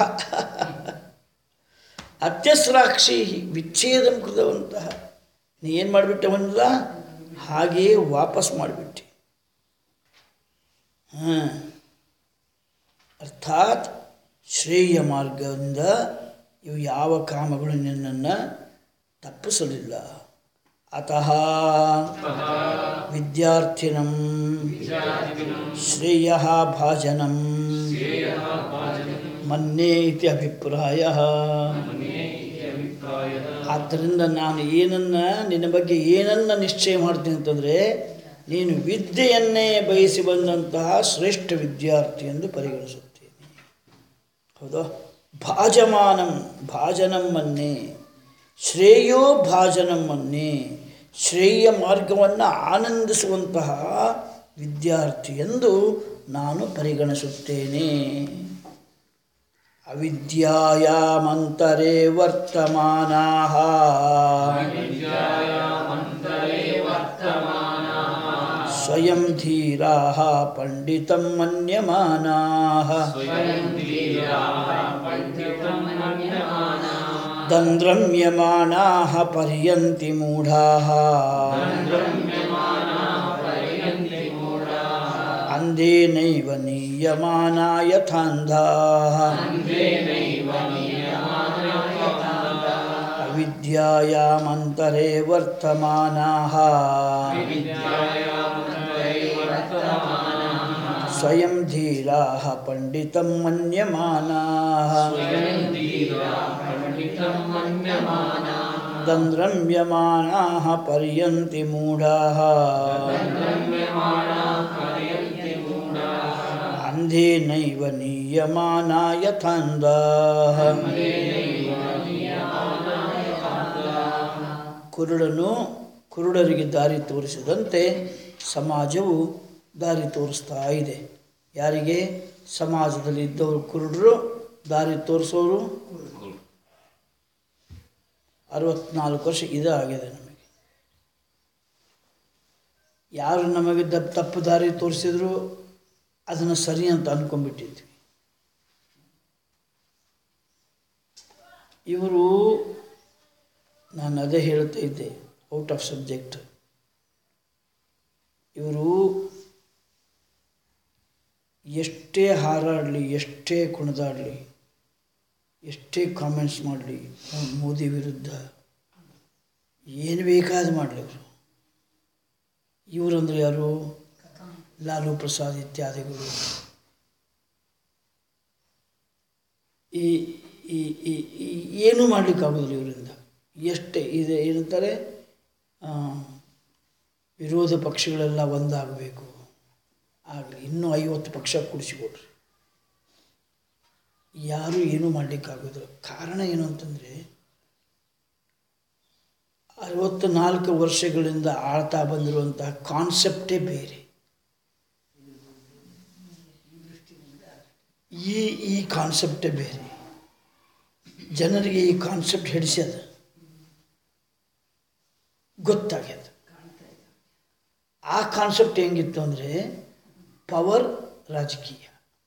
ಅತ್ಯಸ್ರಾಕ್ಷಿ ವಿಚ್ಛೇದಂ ಕೃತವಂತಹ ನೀ ಏನು ಮಾಡಿಬಿಟ್ಟವನ್ನಿಲ್ಲ ಹಾಗೆಯೇ ವಾಪಸ್ ಮಾಡಿಬಿಟ್ಟೆ ಹಾಂ ಅರ್ಥಾತ್ ಶ್ರೇಯ ಮಾರ್ಗದಿಂದ ಇವು ಯಾವ ಕಾಮಗಳು ನಿನ್ನನ್ನು ತಪ್ಪಿಸಲಿಲ್ಲ ಅತಃ ವಿದ್ಯಾರ್ಥಿನಂ ಶ್ರೇಯ ಭಾಜನಂ ಮನ್ಯೇ ಇತಿ ಅಭಿಪ್ರಾಯ ಆದ್ದರಿಂದ ನಾನು ಏನನ್ನ ನಿನ್ನ ಬಗ್ಗೆ ಏನನ್ನ ನಿಶ್ಚಯ ಮಾಡ್ತೀನಿ ಅಂತಂದರೆ ನೀನು ವಿದ್ಯೆಯನ್ನೇ ಬಯಸಿ ಬಂದಂತಹ ಶ್ರೇಷ್ಠ ವಿದ್ಯಾರ್ಥಿ ಎಂದು ಪರಿಗಣಿಸುತ್ತೇನೆ ಹೌದಾ ಭಾಜಮಾನಂ ಭಾಜನಂ ಮನ್ನೆ ಶ್ರೇಯೋ ಭಾಜನಂ ಮನ್ನೆ ಶ್ರೇಯ ಮಾರ್ಗವನ್ನು ಆನಂದಿಸುವಂತಹ ವಿದ್ಯಾರ್ಥಿ ಎಂದು ನಾನು ಪರಿಗಣಿಸುತ್ತೇನೆ ಅವಿದ್ಯಾಯಾಮಂತರೇ ವರ್ತಮಾನಾ ಸ್ವಯಂ ಧೀರಾ ಪಂಡಿತಂ ಮನ್ಯಮಾನಾ ದಂದ್ರಮ್ಯಮಾನಾ ಪರ್ಯಂತಿ ಮೂಢಾ ಅಂಧೇನೈವ ನೀಯಮಾನಾ ಯಥಾಂಧಾ ಅವಿದ್ಯಾಯಾಮಂತರೇ ವರ್ತಮಾನಾ ಸ್ವಯಂ ಧೀರಾ ಪಂಡಿತಂ ಮನ್ಯಮಾನಾ ದಂದ್ರಮ್ಯಮಾನಾ ಪರ್ಯಂತಿ ಮೂಢಾ ಅಂಧೇನೈವ ನೀಯಮಾನಾ ಯಥಾಂಧಾ ಕುರುಡನು ಕುರುಡರಿಗೆ ದಾರಿ ತೋರಿಸಿದಂತೆ ಸಮಾಜವು ದಾರಿ ತೋರಿಸ್ತಾ ಇದೆ ಯಾರಿಗೆ ಸಮಾಜದಲ್ಲಿ ಇದ್ದವರು ಕುರುಡರು ದಾರಿ ತೋರಿಸೋರು ಅರವತ್ನಾಲ್ಕು ವರ್ಷ ಇದು ಆಗಿದೆ ನಮಗೆ ಯಾರು ನಮಗೆ ದ ತಪ್ಪು ದಾರಿ ತೋರಿಸಿದ್ರು ಅದನ್ನು ಸರಿ ಅಂತ ಅಂದ್ಕೊಂಡ್ಬಿಟ್ಟಿದ್ವಿ ಇವರು ನಾನು ಅದೇ ಹೇಳ್ತಾ ಇದ್ದೆ ಔಟ್ ಆಫ್ ಸಬ್ಜೆಕ್ಟ್ ಇವರು ಎಷ್ಟೇ ಹಾರಾಡಲಿ ಎಷ್ಟೇ ಕುಣಿದಾಡಲಿ ಎಷ್ಟೇ ಕಾಮೆಂಟ್ಸ್ ಮಾಡಲಿ ಮೋದಿ ವಿರುದ್ಧ ಏನು ಬೇಕಾದ ಮಾಡಲಿ ಇವರು ಇವರಂದ್ರೆ ಯಾರು ಲಾಲು ಪ್ರಸಾದ್ ಇತ್ಯಾದಿಗಳು ಈ ಈ ಈ ಈ ಏನೂ ಮಾಡಲಿಕ್ಕಾಗೋದಿಲ್ಲ ಇವರಿಂದ ಎಷ್ಟೇ ಇದೆ ಏನಂತಾರೆ ಆ, ವಿರೋಧ ಪಕ್ಷಗಳೆಲ್ಲ ಒಂದಾಗಬೇಕು ಆಗಲಿ ಇನ್ನೂ ಐವತ್ತು ಪಕ್ಷ ಕೂಡಿಸಿಕೊಡ್ರಿ ಯಾರೂ ಏನೂ ಮಾಡಲಿಕ್ಕಾಗೋದಿಲ್ಲ ಕಾರಣ ಏನು ಅಂತಂದರೆ ಐವತ್ತು ನಾಲ್ಕು ವರ್ಷಗಳಿಂದ ಆಳ್ತಾ ಬಂದಿರುವಂತಹ ಕಾನ್ಸೆಪ್ಟೇ ಬೇರೆ ಈ ಈ ಕಾನ್ಸೆಪ್ಟೇ ಬೇರೆ ಜನರಿಗೆ ಈ ಕಾನ್ಸೆಪ್ಟ್ ಹಿಡಿಸ್ಯದ ಗೊತ್ತಾಗ್ಯದ ಆ ಕಾನ್ಸೆಪ್ಟ್ ಹೆಂಗಿತ್ತು ಅಂದರೆ ಪವರ್ ರಾಜಕೀಯ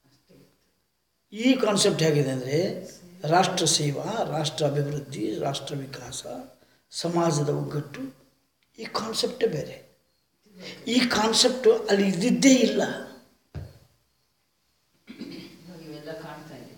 ಈ ಕಾನ್ಸೆಪ್ಟ್ ಹೇಗಿದೆ ಅಂದರೆ ರಾಷ್ಟ್ರ ಸೇವಾ ರಾಷ್ಟ್ರ ಅಭಿವೃದ್ಧಿ ರಾಷ್ಟ್ರ ವಿಕಾಸ ಸಮಾಜದ ಒಗ್ಗಟ್ಟು ಈ ಕಾನ್ಸೆಪ್ಟೇ ಬೇರೆ ಈ ಕಾನ್ಸೆಪ್ಟು ಅಲ್ಲಿ ಇದ್ದಿದ್ದೇ ಇಲ್ಲ ಇವೆಲ್ಲ ಕಾಣ್ತಾ ಇದೆ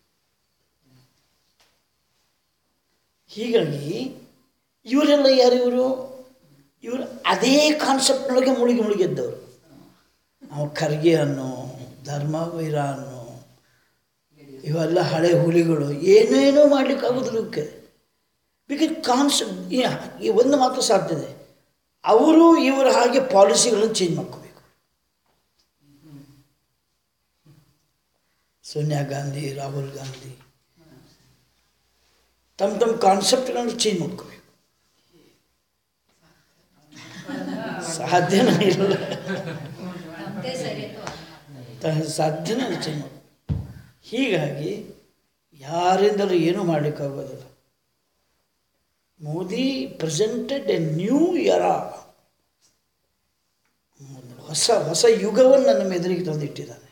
ಹೀಗಾಗಿ ಇವರೆಲ್ಲ ಯಾರು ಇವರು ಇವರು ಅದೇ ಕಾನ್ಸೆಪ್ಟ್ನೊಳಗೆ ಮುಳುಗಿ ಮುಳುಗಿದ್ದವರು ನಾವು ಖರ್ಗೆ ಅನ್ನೋ ಧರ್ಮವೀರ ಅನ್ನೋ ಇವೆಲ್ಲ ಹಳೆ ಹುಲಿಗಳು ಏನೇನೋ ಮಾಡ್ಲಿಕ್ಕಾಗೋದಿಲ್ಲ ಇವಕ್ಕೆ ಬಿಕಾಸ್ ಕಾನ್ಸೆಪ್ಟ್ ಈ ಒಂದು ಮಾತ್ರ ಸಾಧ್ಯ ಇದೆ ಅವರು ಇವರ ಹಾಗೆ ಪಾಲಿಸಿಗಳನ್ನು ಚೇಂಜ್ ಮಾಡ್ಕೋಬೇಕು ಸೋನಿಯಾ ಗಾಂಧಿ ರಾಹುಲ್ ಗಾಂಧಿ ತಮ್ಮ ತಮ್ಮ ಕಾನ್ಸೆಪ್ಟ್ಗಳನ್ನು ಚೇಂಜ್ ಮಾಡ್ಕೋಬೇಕು ಸಾಧ್ಯನೇ ಇಲ್ಲ ನಮ್ಮದೇ ಸರಿ ತ- ಸಾಧ್ಯನೇ ಇಲ್ಲ ಚೇಂಜ್ ಮಾಡಿ ಹೀಗಾಗಿ ಯಾರಿಂದಲೂ ಏನೂ ಮಾಡಲಿಕ್ಕಾಗೋದಿಲ್ಲ Modi presented a new era ಹೊಸ ಹೊಸ ಯುಗವನ್ನು ನಮ್ಮ ಎದುರಿಗೆ ತಂದಿಟ್ಟಿದ್ದಾನೆ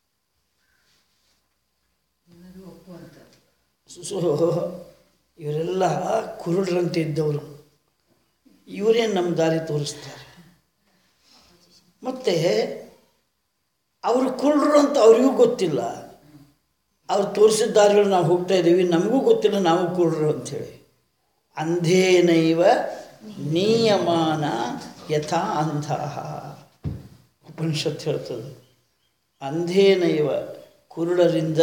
ಎಲ್ಲರೂ ಒಪ್ಪುವಂಥ ಸೊ ಇವರೆಲ್ಲ ಕುರುಡರಂತೆ ಇದ್ದವರು ಇವರೇ ನಮ್ಮ ದಾರಿ ತೋರಿಸ್ತಾರೆ ಮತ್ತು ಅವರು ಕುರುಡರು ಅಂತ ಅವರಿಗೂ ಗೊತ್ತಿಲ್ಲ ಅವ್ರು ತೋರಿಸಿದ ದಾರಿಗಳು ನಾವು ಹೋಗ್ತಾ ಇದ್ದೀವಿ ನಮಗೂ ಗೊತ್ತಿಲ್ಲ ನಾವು ಕುರುಡರು ಅಂಥೇಳಿ ಅಂಧೇನೈವ ನಿಯಮಾನ ಯಥಾ ಅಂಧಃ ಉಪನಿಷತ್ತು ಹೇಳ್ತದೆ ಅಂಧೇನೈವ ಕುರುಡರಿಂದ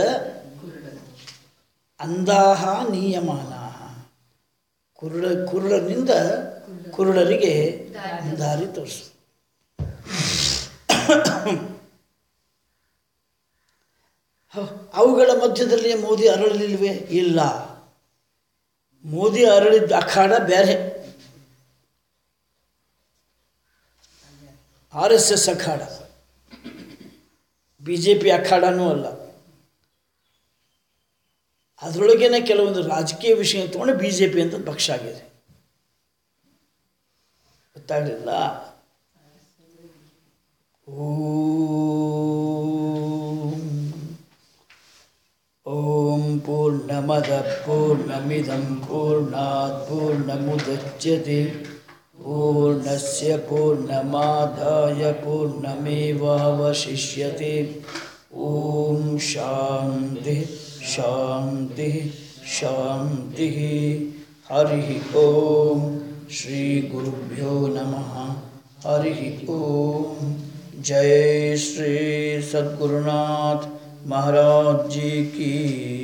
ಅಂಧಾಹ ನಿಯಮಾನ ಕುರುಡ ಕುರುಡನಿಂದ ಕುರುಡರಿಗೆ ದಾರಿ ತೋರಿಸು ಹ- ಅವುಗಳ ಮಧ್ಯದಲ್ಲಿ ಮೋದಿ ಅರಳಲಿಲ್ವೇ ಇಲ್ಲ ಮೋದಿ ಅರಳಿದ್ದ ಅಖಾಡ ಬೇರೆ ಆರ್ ಎಸ್ ಎಸ್ ಅಖಾಡ ಬಿ ಜೆ ಪಿ ಅಖಾಡನೂ ಅಲ್ಲ ಅದರೊಳಗೇನೆ ಕೆಲವೊಂದು ರಾಜಕೀಯ ವಿಷಯ ತಗೊಂಡು ಬಿ ಜೆ ಪಿ ಅಂತ ಪಕ್ಷ ಆಗಿದೆ ಗೊತ್ತಾಗಲಿಲ್ಲ ಓಂ ಓಂ ಪೂರ್ಣಮದ ಪೂರ್ಣಮಿದಂ ಪೂರ್ಣಾತ್ ಪೂರ್ಣಮುದಚ್ಯತೆ ಪೂರ್ಣಸ್ಯ ಪೂರ್ಣಮಾದಾಯ ಪೂರ್ಣಮೇವಾವಶಿಷ್ಯತೆ ಓಂ ಶಾಂತಿ ಶಾಂತಿ ಶಾಂತಿ ಹರಿ ಓಂ ಶ್ರೀ ಗುರುಭ್ಯೋ ನಮಃ ಹರಿ ಓಂ जय श्री सद्गुरुनाथ महाराज जी की